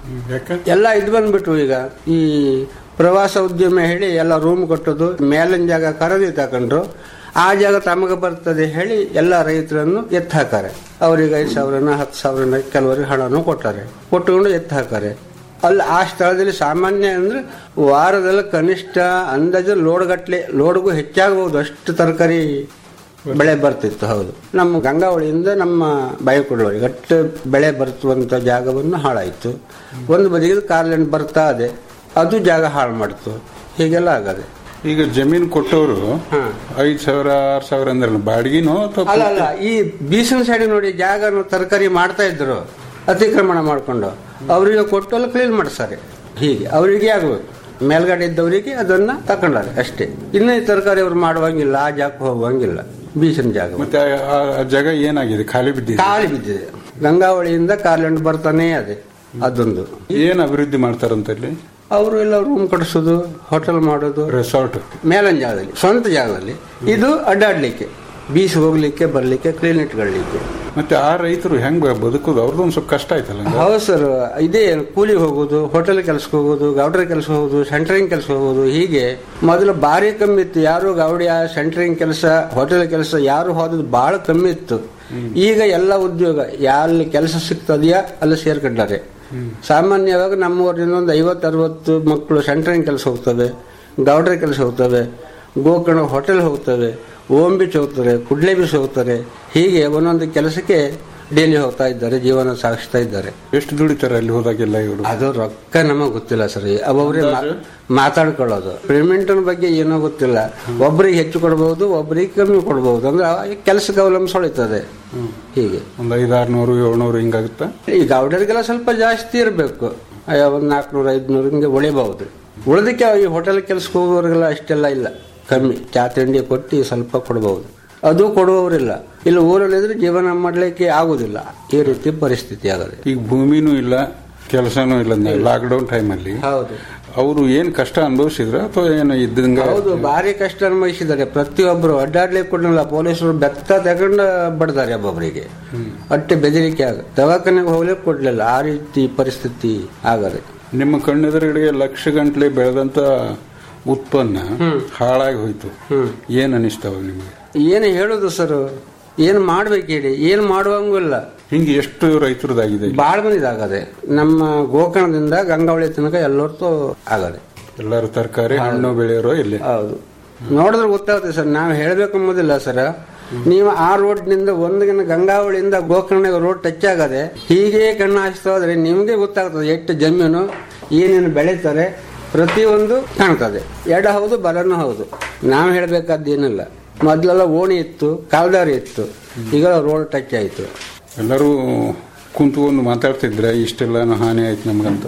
S10: ಎಲ್ಲ ಇದು ಬಂದ್ಬಿಟ್ರು ಈಗ ಈ ಪ್ರವಾಸ ಉದ್ಯಮ ಹೇಳಿ ಎಲ್ಲ ರೂಮ್ ಕೊಟ್ಟದು ಮೇಲಿನ ಜಾಗ ಖರೀದಿ ತಕೊಂಡ್ರು ಆ ಜಾಗ ತಮಗೆ ಬರ್ತದೆ ಹೇಳಿ ಎಲ್ಲ ರೈತರನ್ನು ಎತ್ತು ಹಾಕಾರೆ ಅವ್ರಿಗೆ ಐದು ಸಾವಿರನ ಹತ್ತು ಸಾವಿರನ ಕೆಲವರಿಗೆ ಹಣನೂ ಕೊಟ್ಟಾರೆ ಕೊಟ್ಟುಕೊಂಡು ಎತ್ತು ಹಾಕಾರೆ ಅಲ್ಲಿ ಆ ಸ್ಥಳದಲ್ಲಿ ಸಾಮಾನ್ಯ ಅಂದ್ರೆ ವಾರದಲ್ಲಿ ಕನಿಷ್ಠ ಅಂದಾಜು ಲೋಡ್ ಗಟ್ಲೆ ಲೋಡ್ಗೂ ಹೆಚ್ಚಾಗಬಹುದು ಅಷ್ಟು ತರಕಾರಿ ಬೆಳೆ ಬರ್ತಿತ್ತು ಹೌದು ನಮ್ಮ ಗಂಗಾವಳಿಯಿಂದ ನಮ್ಮ ಬಾಯಿಕೊಡೋರಿಗೆ ಅಷ್ಟು ಬೆಳೆ ಬರ್ತುವಂತ ಜಾಗವನ್ನು ಹಾಳಾಯಿತು ಒಂದು ಬದಿಗೆ ಕಾರ್ಲೆಂಡ್ ಬರ್ತಾ ಇದೆ ಅದು ಜಾಗ ಹಾಳು ಮಾಡ್ತು ಹೀಗೆಲ್ಲ ಆಗದೆ
S9: ಈಗ ಜಮೀನ್ ಕೊಟ್ಟವರು ಐದ್ ಸಾವಿರ ಆರ್ ಸಾವಿರ ಅಂದ್ರಲ್ಲ ಬಾಡಿಗೆನೋ ಅಥವಾ
S10: ಅಲ್ಲ ಅಲ್ಲ ಈ ಬೀಸನ್ ಸೈಡ್ ನೋಡಿ ಜಾಗ ತರಕಾರಿ ಮಾಡ್ತಾ ಇದ್ರು ಅತಿಕ್ರಮಣ ಮಾಡ್ಕೊಂಡು ಅವರಿಗೆ ಕೊಟ್ಟು ಅಲ್ಲಿ ಕ್ಲೀನ್ ಮಾಡಿಸ್ತಾರೆ ಹೀಗೆ ಅವರಿಗೆ ಆಗಬೇಕು ಮೇಲ್ಗಡೆ ಇದ್ದವರಿಗೆ ಅದನ್ನ ತಕೊಂಡಾರೆ ಅಷ್ಟೇ ಇನ್ನು ಈ ತರಕಾರಿ ಅವ್ರು ಮಾಡುವಂಗಿಲ್ಲ ಆ ಜಾಗಕ್ಕೆ ಹೋಗುವಂಗಿಲ್ಲ ಬೀಸನ್ ಜಾಗ
S9: ಮತ್ತೆ ಆ- ಆ- ಆ ಜಾಗ ಏನಾಗಿದೆ ಖಾಲಿ ಬಿದ್ದಿದೆ
S10: ಖಾಲಿ ಬಿದ್ದಿದೆ ಗಂಗಾವಳಿಯಿಂದ ಕಾರ್ಲೆಂಡ್ ಬರ್ತಾನೆ ಅದೇ ಅದೊಂದು
S9: ಏನ್ ಅಭಿವೃದ್ಧಿ ಮಾಡ್ತಾರಂತ ಇಲ್ಲಿ
S10: ಅವರು ಎಲ್ಲ ರೂಮ್ ಕಟ್ಟಿಸೋದು ಹೋಟೆಲ್ ಮಾಡೋದು
S9: ರೆಸಾರ್ಟ್
S10: ಮೇಲನ್ ಜಾಗದಲ್ಲಿ ಸ್ವಂತ ಜಾಗದಲ್ಲಿ ಇದು ಅಡ್ಡಾಡ್ಲಿಕ್ಕೆ ಬೀಸ್ ಹೋಗ್ಲಿಕ್ಕೆ ಬರ್ಲಿಕ್ಕೆ ಕ್ಲೀನ್ ಇಟ್ಕೊಳ್ಳಿಕ್ಕೆ
S9: ಮತ್ತೆ ಆ ರೈತರು ಹೆಂಗ್ ಬದುಕೋದು ಅವ್ರದ್ದು ಒಂದ್ ಸ್ವಲ್ಪ ಕಷ್ಟ ಆಯ್ತಲ್ಲ ಹಂಗ?
S10: ಹೌದು ಸರ್ ಇದೇ ಕೂಲಿ ಹೋಗೋದು ಹೋಟೆಲ್ ಕೆಲ್ಸಕ್ಕೆ ಹೋಗೋದು ಗೌಡ್ರ ಕೆಲಸ ಹೋಗೋದು ಸೆಂಟ್ರಿಂಗ್ ಕೆಲಸ ಹೋಗೋದು ಹೀಗೆ ಮೊದಲು ಭಾರಿ ಕಮ್ಮಿ ಇತ್ತು ಯಾರು ಗೌಡಿಯ ಸೆಂಟ್ರಿಂಗ್ ಕೆಲಸ ಹೋಟೆಲ್ ಕೆಲಸ ಯಾರು ಹೋದದ್ದು ಬಹಳ ಕಮ್ಮಿ ಇತ್ತು ಈಗ ಎಲ್ಲ ಉದ್ಯೋಗ ಎಲ್ಲಿ ಕೆಲಸ ಸಿಗ್ತದೆಯಾ ಅಲ್ಲಿ ಸೇರ್ಕೊಂಡಾರೆ ಸಾಮಾನ್ಯವಾಗಿ ನಮ್ಮ ಊರಿನ ಒಂದು ಐವತ್ತು ಅರವತ್ತು ಮಕ್ಕಳು ಸೆಂಟ್ರಿಂಗ್ ಕೆಲಸ ಹೋಗ್ತವೆ ಗೌಡ್ರ ಕೆಲಸ ಹೋಗ್ತವೆ ಗೋಕರ್ಣ ಹೋಟೆಲ್ ಹೋಗ್ತವೆ ಓಂ ಬೀಚ್ ಹೋಗ್ತಾರೆ ಕುಡ್ಲೆ ಬೀಚ್ ಹೋಗ್ತಾರೆ ಹೀಗೆ ಒಂದೊಂದು ಕೆಲಸಕ್ಕೆ ಡೈಲಿ ಹೋಗ್ತಾ ಇದ್ದಾರೆ ಜೀವನ ಸಾಗಿಸ್ತಾ ಇದ್ದಾರೆ
S9: ಎಷ್ಟು ದುಡಿತಾರೆ ಅಲ್ಲಿ ಹೋದಾಗೆಲ್ಲ ಇವರು
S10: ಅದು ರೊಕ್ಕ ನಮಗೆ ಗೊತ್ತಿಲ್ಲ ಸರ್ ಒಬ್ಬೊಬ್ರಿಗೆ ಮಾ- ಮಾತಾಡ್ಕೊಳ್ಳೋದು ಪೇಮೆಂಟ್ ಬಗ್ಗೆ ಏನೋ ಗೊತ್ತಿಲ್ಲ ಒಬ್ಬರಿಗೆ ಹೆಚ್ಚು ಕೊಡಬಹುದು ಒಬ್ಬರಿಗೆ ಕಮ್ಮಿ ಕೊಡಬಹುದು ಅಂದ್ರೆ ಆ ಕೆಲಸಕ್ಕೆ ಅವಲಂಬಿಸೊಳಿತದೆ ಹೀಗೆ
S9: ಒಂದ್ ಐದಾರ್ನೂರು ಏಳ್ನೂರು ಹಿಂಗಾಗುತ್ತಾ
S10: ಈ ಗೌಡರಿಗೆಲ್ಲ ಸ್ವಲ್ಪ ಜಾಸ್ತಿ ಇರಬೇಕು ಒಂದ್ ನಾಲ್ಕುನೂರ ಐದ್ನೂರು ಹಿಂಗೆ ಉಳಿಬಹುದು ಉಳಿದಕ್ಕೆ ಈ ಹೋಟೆಲ್ ಕೆಲ್ಸಕ್ಕೆ ಹೋಗೋರಿಗೆಲ್ಲ ಅಷ್ಟೆಲ್ಲ ಇಲ್ಲ ಕಮ್ಮಿ ಚಾ ತಿಂಡಿ ಕೊಟ್ಟು ಸ್ವಲ್ಪ ಕೊಡಬಹುದು ಅದು ಕೊಡುವವರಿಲ್ಲ ಇಲ್ಲಿ ಊರಲ್ಲಿದ್ರೆ ಜೀವನ ಮಾಡ್ಲಿಕ್ಕೆ ಆಗುದಿಲ್ಲ ಈ ರೀತಿ ಪರಿಸ್ಥಿತಿ ಆಗದೆ
S9: ಈಗ ಭೂಮಿನೂ ಇಲ್ಲ ಕೆಲಸನೂ ಇಲ್ಲ ಲಾಕ್ಡೌನ್ ಟೈಮಲ್ಲಿ
S10: ಹೌದು
S9: ಅವರು ಏನ್ ಕಷ್ಟ ಅನುಭವಿಸಿದ್ರ ಅಥವಾ ಏನು ಇದ್ದಂಗ
S10: ಹೌದು ಭಾರಿ ಕಷ್ಟ ಅನುಭವಿಸಿದ್ದಾರೆ ಪ್ರತಿಯೊಬ್ಬರು ಅಡ್ಡಾಡ್ಲಿಕ್ಕೆ ಕೊಡಲಿಲ್ಲ ಪೊಲೀಸರು ಬೆತ್ತ ತಗೊಂಡು ಬಡ್ದಾರೆ ಒಬ್ಬೊಬ್ಬರಿಗೆ ಅಟ್ಟೆ ಬೆದರಿಕೆ ಆಗ ದವಾಖಾನೆಗೆ ಹೋಗ್ಲಿಕ್ಕೆ ಕೊಡ್ಲಿಲ್ಲ ಆ ರೀತಿ ಪರಿಸ್ಥಿತಿ ಆಗದೆ
S9: ನಿಮ್ಮ ಕಣ್ಣೆದುರುಗಡೆ ಲಕ್ಷ ಗಂಟ್ಲೆ ಬೆಳೆದಂತ ಉತ್ಪನ್ನ ಹಾಳಾಗಿ ಹೋಯ್ತು ಏನ್ ಅನಿಸ್ತಾವ ನಿಮಗೆ
S10: ಏನು ಹೇಳುದು ಸರ್ ಏನ್ ಮಾಡ್ಬೇಕು ಹೇಳಿ ಏನ್ ಮಾಡುವಂಗೂ ಇಲ್ಲ
S9: ಹಿಂಗೆ ಎಷ್ಟು ರೈತರದಾಗಿದೆ
S10: ಬಾಳ ಮಂದಿದಾಗದೆ ನಮ್ಮ ಗೋಕರ್ಣದಿಂದ ಗಂಗಾವಳಿ ತನಕ ಎಲ್ಲರದ್ದು ಆಗದೆ
S9: ಎಲ್ಲರೂ ತರಕಾರಿ ಹಣ್ಣು ಬೆಳೆಯೋರು ಇಲ್ಲಿ
S10: ಹೌದು ನೋಡಿದ್ರೆ ಗೊತ್ತಾಗುತ್ತೆ ಸರ್ ನಾವು ಹೇಳ್ಬೇಕಂಬುದಿಲ್ಲ ಸರ್ ನೀವು ಆ ರೋಡ್ ನಿಂದ ಒಂದಿನ ಗಂಗಾವಳಿಯಿಂದ ಗೋಕರ್ಣ ರೋಡ್ ಟಚ್ ಆಗದೆ ಹೀಗೆ ಕಣ್ಣು ಹಾಯಿಸ್ತಾ ಹೋದ್ರೆ ನಿಮ್ಗೆ ಗೊತ್ತಾಗ್ತದೆ ಎಷ್ಟು ಜಮೀನು ಏನೇನು ಬೆಳೀತಾರೆ ಪ್ರತಿಯೊಂದು ಕಾಣ್ತದೆ ಎಡ ಹೌದು ಬಲನೂ ಹೌದು ನಾವು ಹೇಳ್ಬೇಕಾದ್ದೇನಿಲ್ಲ ಮೊದಲೆಲ್ಲ ಓಣಿ ಇತ್ತು ಕಾಲ್ದಾರಿ ಇತ್ತು ಈಗ ರೋಡ್ ಟಚ್ ಆಯ್ತು
S9: ಎಲ್ಲರೂ ಕುಂತ್ಕೊಂಡು ಮಾತಾಡ್ತಿದ್ರೆ ಇಷ್ಟೆಲ್ಲ ಹಾನಿ ಆಯ್ತು ನಮ್ಗಂತ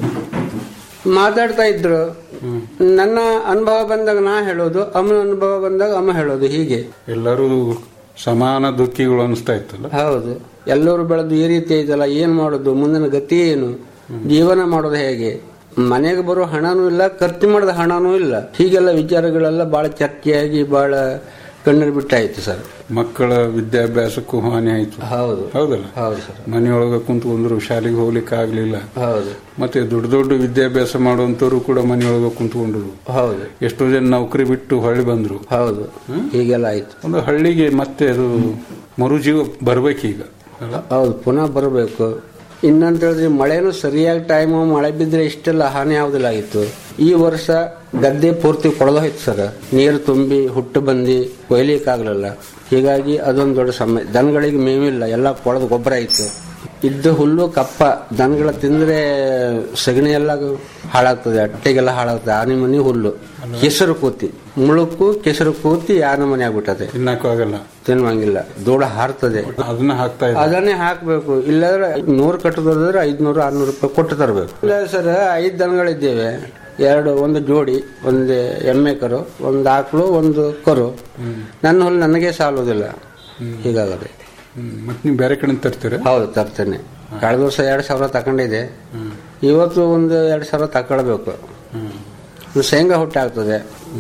S10: ಮಾತಾಡ್ತಾ ಇದ್ರು ನನ್ನ ಅನುಭವ ಬಂದಾಗ ನಾ ಹೇಳೋದು ಅಮ್ಮನ ಅನುಭವ ಬಂದಾಗ ಅಮ್ಮ ಹೇಳೋದು ಹೀಗೆ
S9: ಎಲ್ಲರೂ ಸಮಾನ ದುಃಖಿಗಳು ಅನಿಸ್ತಾ ಇತ್ತಲ್ಲ
S10: ಹೌದು ಎಲ್ಲರೂ ಬೆಳೆದು ಈ ರೀತಿ ಐತಲ್ಲ ಏನ್ ಮಾಡೋದು ಮುಂದಿನ ಗತಿ ಏನು ಜೀವನ ಮಾಡೋದು ಹೇಗೆ ಮನೆಗೆ ಬರೋ ಹಣನೂ ಇಲ್ಲ ಖರ್ಚು ಮಾಡಿದ ಹಣನೂ ಇಲ್ಲ ಹೀಗೆಲ್ಲ ವಿಚಾರಗಳೆಲ್ಲ ಬಹಳ ಚರ್ಚೆಯಾಗಿ ಬಹಳ ಕಣ್ಣೀರು ಬಿಟ್ಟಾಯ್ತು ಸರ್
S9: ಮಕ್ಕಳ ವಿದ್ಯಾಭ್ಯಾಸಕ್ಕೂ ಹಾನಿ ಆಯ್ತು
S10: ಹೌದು
S9: ಹೌದಲ್ಲ
S10: ಹೌದು ಸರ್
S9: ಮನೆಯೊಳಗೆ ಕುಂತ್ಕೊಂಡ್ರು ಶಾಲೆಗೆ ಹೋಗ್ಲಿಕ್ಕೆ ಆಗ್ಲಿಲ್ಲ
S10: ಹೌದು
S9: ಮತ್ತೆ ದೊಡ್ಡ ದೊಡ್ಡ ವಿದ್ಯಾಭ್ಯಾಸ ಮಾಡುವಂತವ್ರು ಕೂಡ ಮನೆಯೊಳಗೆ ಕುಂತ್ಕೊಂಡ್ರು
S10: ಹೌದು
S9: ಎಷ್ಟೋ ಜನ ನೌಕರಿ ಬಿಟ್ಟು ಹೊಳ್ಳಿ ಬಂದ್ರು
S10: ಹೌದು ಹೀಗೆಲ್ಲ ಆಯ್ತು
S9: ಒಂದು ಹಳ್ಳಿಗೆ ಮತ್ತೆ ಅದು ಮರುಜೀವ ಬರ್ಬೇಕೀಗ ಅಲ್ಲ?
S10: ಹೌದು ಪುನಃ ಬರಬೇಕು ಇನ್ನಂತ ಹೇಳಿದ್ರೆ ಮಳೆನೂ ಸರಿಯಾಗಿ ಟೈಮು ಮಳೆ ಬಿದ್ದರೆ ಇಷ್ಟೆಲ್ಲ ಹಾನಿ ಯಾವುದಿಲ್ಲ ಆಗಿತ್ತು ಈ ವರ್ಷ ಗದ್ದೆ ಪೂರ್ತಿ ಕೊಳದೋಯ್ತು ಸರ್ ನೀರು ತುಂಬಿ ಹುಟ್ಟು ಬಂದು ಕೊಯ್ಲಿಕ್ಕಾಗಲಿಲ್ಲ ಹೀಗಾಗಿ ಅದೊಂದು ದೊಡ್ಡ ಸಮಯ ದನಗಳಿಗೆ ಮೇವಿಲ್ಲ ಎಲ್ಲ ಕೊಳದ ಗೊಬ್ಬರ ಆಯ್ತು ಇದ್ದ ಹುಲ್ಲು ಕಪ್ಪ ದನಗಳ ತಿಂದ್ರೆ ಸಗಣಿ ಎಲ್ಲ ಹಾಳಾಗ್ತದೆ ಅಟ್ಟೆಗೆಲ್ಲ ಹಾಳಾಗ್ತದೆ ಆನೆ ಮನೆ ಹುಲ್ಲು ಕೆಸರು ಕೂತಿ ಮುಳುಕು ಕೆಸರು ಕೂತಿ ಆನೆ ಮನೆ ಆಗ್ಬಿಟ್ಟದೆ
S9: ತಿನ್ನಕ್ಕೂ ಆಗಲ್ಲ
S10: ತಿನ್ನುವಂಗಿಲ್ಲ ದೂಡ ಹಾರ್ತದೆ
S9: ಅದನ್ನ ಹಾಕ್ತಾ ಇದ್ದಾರೆ
S10: ಅದನ್ನೇ ಹಾಕ್ಬೇಕು ಇಲ್ಲಾಂದ್ರೆ ನೂರು ಕಟ್ಟೋದಾದ್ರೆ ಐದ್ನೂರು ಆರ್ನೂರು ರೂಪಾಯಿ ಕೊಟ್ಟು ತರಬೇಕು ಇಲ್ಲ ಸರ್ ಐದು ದನಗಳಿದ್ದೇವೆ ಎರಡು ಒಂದು ಜೋಡಿ ಒಂದು ಎಮ್ಮೆ ಕರು ಒಂದು ಆಕಳು ಒಂದು ಕರು ನನ್ನ ಹುಲ್ಲು ನನಗೆ ಸಾಲುವುದಿಲ್ಲ ಹೀಗಾಗದೆ
S9: ಹ್ಮ್. ಮತ್ತೆ ನೀವು ಬೇರೆ ಕಡೆ ತರ್ತೀರ
S10: ಹೌದು ತರ್ತೇನೆ ಕಳೆದ ವರ್ಷ ಎರಡು ಸಾವಿರ ತಗೊಂಡಿದೆ ಇವತ್ತು ಒಂದು ಎರಡು ಸಾವಿರ ತಗೊಳ್ಬೇಕು ಇನ್ನು ಶೇಂಗಾ ಹುಟ್ಟು ಆಗ್ತದೆ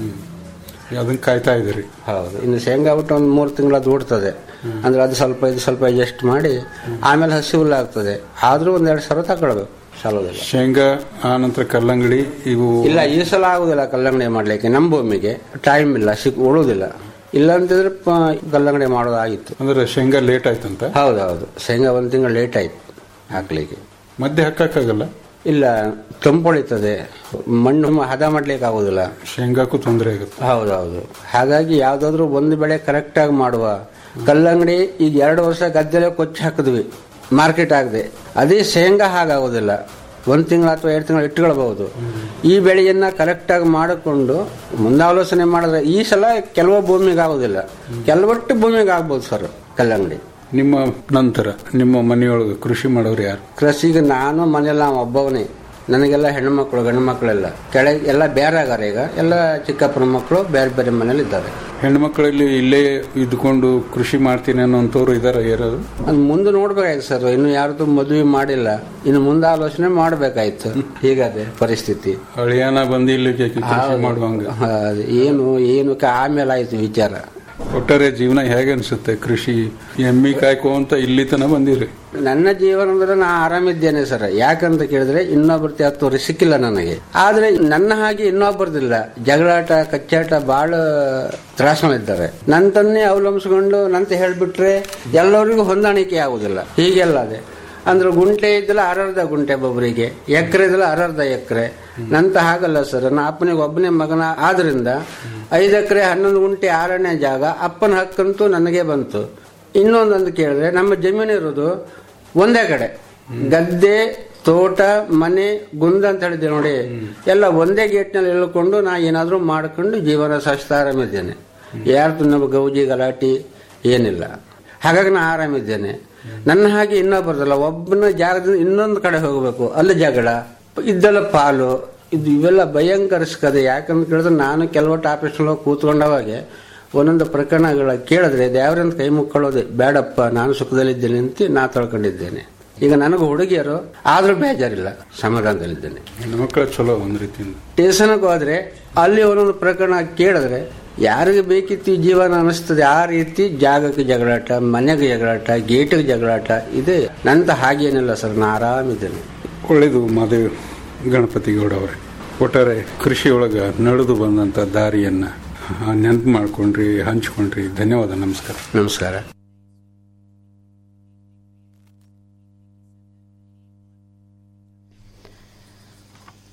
S9: ಅದನ್ನ ಕಾಯ್ತಾ ಇದ್ದೀರಿ
S10: ಹೌದು ಇನ್ನು ಶೇಂಗಾ ಹುಟ್ಟು ಒಂದು ಮೂರು ತಿಂಗಳ ದೂಡ್ತದೆ ಅಂದ್ರೆ ಅದು ಸ್ವಲ್ಪ ಇದು ಸ್ವಲ್ಪ ಅಡ್ಜಸ್ಟ್ ಮಾಡಿ ಆಮೇಲೆ ಹಸಿ ಹುಲ್ಲು ಆಗ್ತದೆ ಆದ್ರೂ ಒಂದ್ ಎರಡು ಸಾವಿರ ತಗೊಳ್ಬೇಕು ಸಾಲೋದಿಲ್ಲ
S9: ಶೇಂಗಾ ಆ ನಂತರ ಕಲ್ಲಂಗಡಿ ಇವು
S10: ಇಲ್ಲ ಈ ಸಲ ಆಗುದಿಲ್ಲ ಕಲ್ಲಂಗಡಿ ಮಾಡ್ಲಿಕ್ಕೆ ನಮ್ಮ ಭೂಮಿಗೆ ಟೈಮ್ ಇಲ್ಲ ಸಿಕ್ ಉಳುದಿಲ್ಲ ಇಲ್ಲ ಅಂತಿದ್ರೆ ಪ- ಕಲ್ಲಂಗಡಿ ಮಾಡೋದಾಗಿತ್ತು
S9: ಅಂದ್ರೆ ಶೇಂಗಾ ಲೇಟ್ ಆಯ್ತಂತ
S10: ಹೌದು ಹೌದು ಶೇಂಗಾ ಒಂದು ತಿಂಗಳು ಲೇಟ್ ಆಯ್ತು ಹಾಕ್ಲಿಕ್ಕೆ
S9: ಮಧ್ಯೆ ಹಾಕಕ್ಕಾಗಲ್ಲ
S10: ಇಲ್ಲ ತಂಪೊಳಿತದೆ ಮಣ್ಣು ಹದ ಮಾಡ್ಲಿಕ್ಕೆ ಆಗುದಿಲ್ಲ
S9: ಶೇಂಗಾಕ್ಕೂ ತೊಂದರೆ ಆಗುತ್ತೆ
S10: ಹೌದೌದು ಹಾಗಾಗಿ ಯಾವ್ದಾದ್ರು ಒಂದು ಬೆಳೆ ಕರೆಕ್ಟ್ ಆಗಿ ಮಾಡುವ ಕಲ್ಲಂಗಡಿ ಈಗ ಎರಡು ವರ್ಷ ಗದ್ದೆಲೆ ಕೊಚ್ಚಿ ಹಾಕಿದ್ವಿ ಮಾರ್ಕೆಟ್ ಆಗದೆ ಅದೇ ಶೇಂಗಾ ಹಾಗಾಗೋದಿಲ್ಲ ಒಂದು ತಿಂಗಳು ಅಥವಾ ಎರಡು ತಿಂಗಳು ಇಟ್ಕೊಳ್ಬಹುದು ಈ ಬೆಳೆಯನ್ನ ಕರೆಕ್ಟ್ ಆಗಿ ಮಾಡಿಕೊಂಡು ಮುಂದಾಲೋಚನೆ ಮಾಡಿದ್ರೆ ಈ ಸಲ ಕೆಲವು ಭೂಮಿಗೆ ಆಗೋದಿಲ್ಲ ಕೆಲವಟ್ಟು ಭೂಮಿಗೆ ಆಗ್ಬೋದು ಸರ್ ಕಲ್ಲಂಗಡಿ
S9: ನಿಮ್ಮ ನಂತರ ನಿಮ್ಮ ಮನೆಯೊಳಗೆ ಕೃಷಿ ಮಾಡೋರು ಯಾರು
S10: ಕೃಷಿಗೆ ನಾನು ಮನೆಯಲ್ಲ ಒಬ್ಬವನೇ ನನಗೆಲ್ಲ ಹೆಣ್ಣು ಮಕ್ಕಳು ಗಂಡು ಮಕ್ಕಳೆಲ್ಲ ಕೆಳಗೆ ಎಲ್ಲ ಬೇರೆ ಆಗಾರ ಈಗ ಎಲ್ಲ ಚಿಕ್ಕಪ್ಪನ ಮಕ್ಕಳು ಬೇರೆ ಬೇರೆ ಮನೇಲಿ ಇದ್ದಾರೆ
S9: ಹೆಣ್ಮಕ್ಳಲ್ಲಿ ಇಲ್ಲೇ ಇದ್ಕೊಂಡು ಕೃಷಿ ಮಾಡ್ತೀನಿ ಅನ್ನೋಂಥವ್ರು ಇದಾರ ಯಾರಾದ್ರು
S10: ಅದು ಮುಂದೆ ನೋಡ್ಬೇಕಾಯ್ತು ಸರ್ ಇನ್ನು ಯಾರ್ದು ಮದುವೆ ಮಾಡಿಲ್ಲ ಇನ್ನು ಮುಂದೆ ಆಲೋಚನೆ ಮಾಡ್ಬೇಕಾಯ್ತು ಹೀಗದೆ ಪರಿಸ್ಥಿತಿ
S9: ಹಳಿಯಾನ ಬಂದು ಇಲ್ಲಿ ಕೃಷಿ ಮಾಡುವಂಗ
S10: ಅದು ಏನು ಏನು ಕ- ಆಮೇಲೆ ಆಯ್ತು ವಿಚಾರ
S9: ಒಟ್ಟಾರೆ ಜೀವನ ಹೇಗೆ ಅನ್ಸುತ್ತೆ ಕೃಷಿ ಎಮ್ಮಿ ಕಾಯ್ಕೊಂತ ಇಲ್ಲಿ ತನ ಬಂದಿರಿ
S10: ನನ್ನ ಜೀವನ ಅಂದ್ರೆ ನಾ ಆರಾಮಿದ್ದೇನೆ ಸರ್ ಯಾಕಂತ ಕೇಳಿದ್ರೆ ಇನ್ನೊಬ್ಬರ ಹತ್ತು ಸಿಕ್ಕಿಲ್ಲ ನನಗೆ ಆದ್ರೆ ನನ್ನ ಹಾಗೆ ಇನ್ನೊಬ್ಬರದಿಲ್ಲ ಜಗಳಾಟ ಕಚ್ಚಾಟ ಬಹಳ ತ್ರಾಸಗಳಿದ್ದಾರೆ ನನ್ನ ತನ್ನೇ ಅವಲಂಬಿಸ್ಕೊಂಡು ನಂತ ಹೇಳ್ಬಿಟ್ರೆ ಎಲ್ಲರಿಗೂ ಹೊಂದಾಣಿಕೆ ಆಗುದಿಲ್ಲ ಹೀಗೆಲ್ಲ ಅದೇ ಅಂದ್ರೆ ಗುಂಟೆ ಇದ್ದಲ್ಲ ಅರ್ಧ ಗುಂಟೆ ಒಬ್ಬರಿಗೆ ಎಕರೆ ಇದ್ದಲ್ಲ ಅರ್ಧ ಎಕರೆ ನಂತ ಹಾಗಲ್ಲ ಸರ್ ನಾ ಅಪ್ಪನಿಗೆ ಒಬ್ಬನೇ ಮಗನ ಆದ್ರಿಂದ ಐದು ಎಕರೆ ಹನ್ನೊಂದು ಗುಂಟೆ ಆರನೇ ಜಾಗ ಅಪ್ಪನ ಹಕ್ಕಂತೂ ನನಗೆ ಬಂತು ಇನ್ನೊಂದೊಂದು ಕೇಳಿದ್ರೆ ನಮ್ಮ ಜಮೀನು ಇರೋದು ಒಂದೇ ಕಡೆ ಗದ್ದೆ ತೋಟ ಮನೆ ಗುಂದ ಅಂತ ಹೇಳಿದ್ದೆ ನೋಡಿ ಎಲ್ಲ ಒಂದೇ ಗೇಟ್ನಲ್ಲಿ ಇಳ್ಕೊಂಡು ನಾ ಏನಾದ್ರೂ ಮಾಡ್ಕೊಂಡು ಜೀವನ ಸಾಗಿಸ್ತಾ ಆರಾಮಿದ್ದೇನೆ ಯಾರ್ದು ನಮ್ಮ ಗೌಜಿ ಗಲಾಟಿ ಏನಿಲ್ಲ ಹಾಗಾಗಿ ನಾ ಆರಾಮಿದ್ದೇನೆ ನನ್ನ ಹಾಗೆ ಇನ್ನೊಬ್ಬರದಲ್ಲ ಒಬ್ಬನ ಜಾಗದಿಂದ ಇನ್ನೊಂದು ಕಡೆ ಹೋಗಬೇಕು ಅಲ್ಲಿ ಜಗಳ ಇದ್ದೆಲ್ಲ ಪಾಲು ಇದು ಇವೆಲ್ಲ ಭಯಂಕರ ಸಿಕ್ಕದೆ ಯಾಕಂತ ಕೇಳಿದ್ರೆ ನಾನು ಕೆಲವಟ್ಟು ಆಫೀಸ್ನಲ್ಲಿ ಹೋಗಿ ಕೂತ್ಕೊಂಡವಾಗೆ ಒಂದೊಂದು ಪ್ರಕರಣಗಳ ಕೇಳಿದ್ರೆ ದೇವರಂತ ಕೈ ಮುಕ್ಕೊಳ್ಳೋದೆ ಬೇಡಪ್ಪ ನಾನು ಸುಖದಲ್ಲಿದ್ದೇನೆ ಅಂತ ನಾ ತಳ್ಕೊಂಡಿದ್ದೇನೆ ಈಗ ನನಗೆ ಹುಡುಗಿಯರು ಆದ್ರೂ ಬೇಜಾರಿಲ್ಲ ಸಮಾಧಾನದಲ್ಲಿದ್ದೇನೆ
S9: ಹೆಣ್ಮಕ್ಳ ಚಲೋ ಒಂದ್ ರೀತಿಯಿಂದ
S10: ಸ್ಟೇಷನ್ಗೆ ಹೋದ್ರೆ ಅಲ್ಲಿ ಒಂದೊಂದು ಪ್ರಕರಣ ಕೇಳಿದ್ರೆ ಯಾರಿಗೆ ಬೇಕಿತ್ತು ಈ ಜೀವನ ಅನಿಸ್ತದೆ ಆ ರೀತಿ ಜಾಗಕ್ಕೆ ಜಗಳಾಟ ಮನೆಗೆ ಜಗಳಾಟ ಗೇಟಿಗೆ ಜಗಳಾಟ ಇದೆ ನಂತ ಹಾಗೇನಿಲ್ಲ ಸರ್ ನಾ ಆರಾಮಿದ್ದೇನೆ
S9: ಒಳ್ಳೇದು ಮಾದೇವ್ ಗಣಪತಿ ಗೌಡ ಅವರೇ ಒಟ್ಟಾರೆ ಕೃಷಿಯೊಳಗ ನಡೆದು ಬಂದಂತ ದಾರಿಯನ್ನ ನೆನಪು ಮಾಡ್ಕೊಂಡ್ರಿ ಹಂಚ್ಕೊಂಡ್ರಿ ಧನ್ಯವಾದ ನಮಸ್ಕಾರ
S10: ನಮಸ್ಕಾರ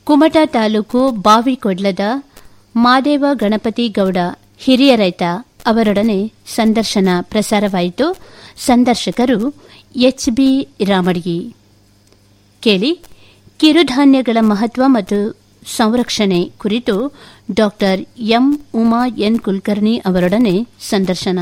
S8: ಕುಮಟಾ ತಾಲೂಕು ಬಾವಿಕೊಡ್ಲದ ಮಾದೇವ ಗಣಪತಿ ಗೌಡ ಹಿರಿಯ ರೈತ ಅವರೊಡನೆ ಸಂದರ್ಶನ ಪ್ರಸಾರವಾಯಿತು ಸಂದರ್ಶಕರು ಎಚ್ಬಿ ರಾಮಡ್ಗಿ ಕೇಳಿ ಕಿರುಧಾನ್ಯಗಳ ಮಹತ್ವ ಮತ್ತು ಸಂರಕ್ಷಣೆ ಕುರಿತು doctor M Uma N Kulkarni ಅವರೊಡನೆ ಸಂದರ್ಶನ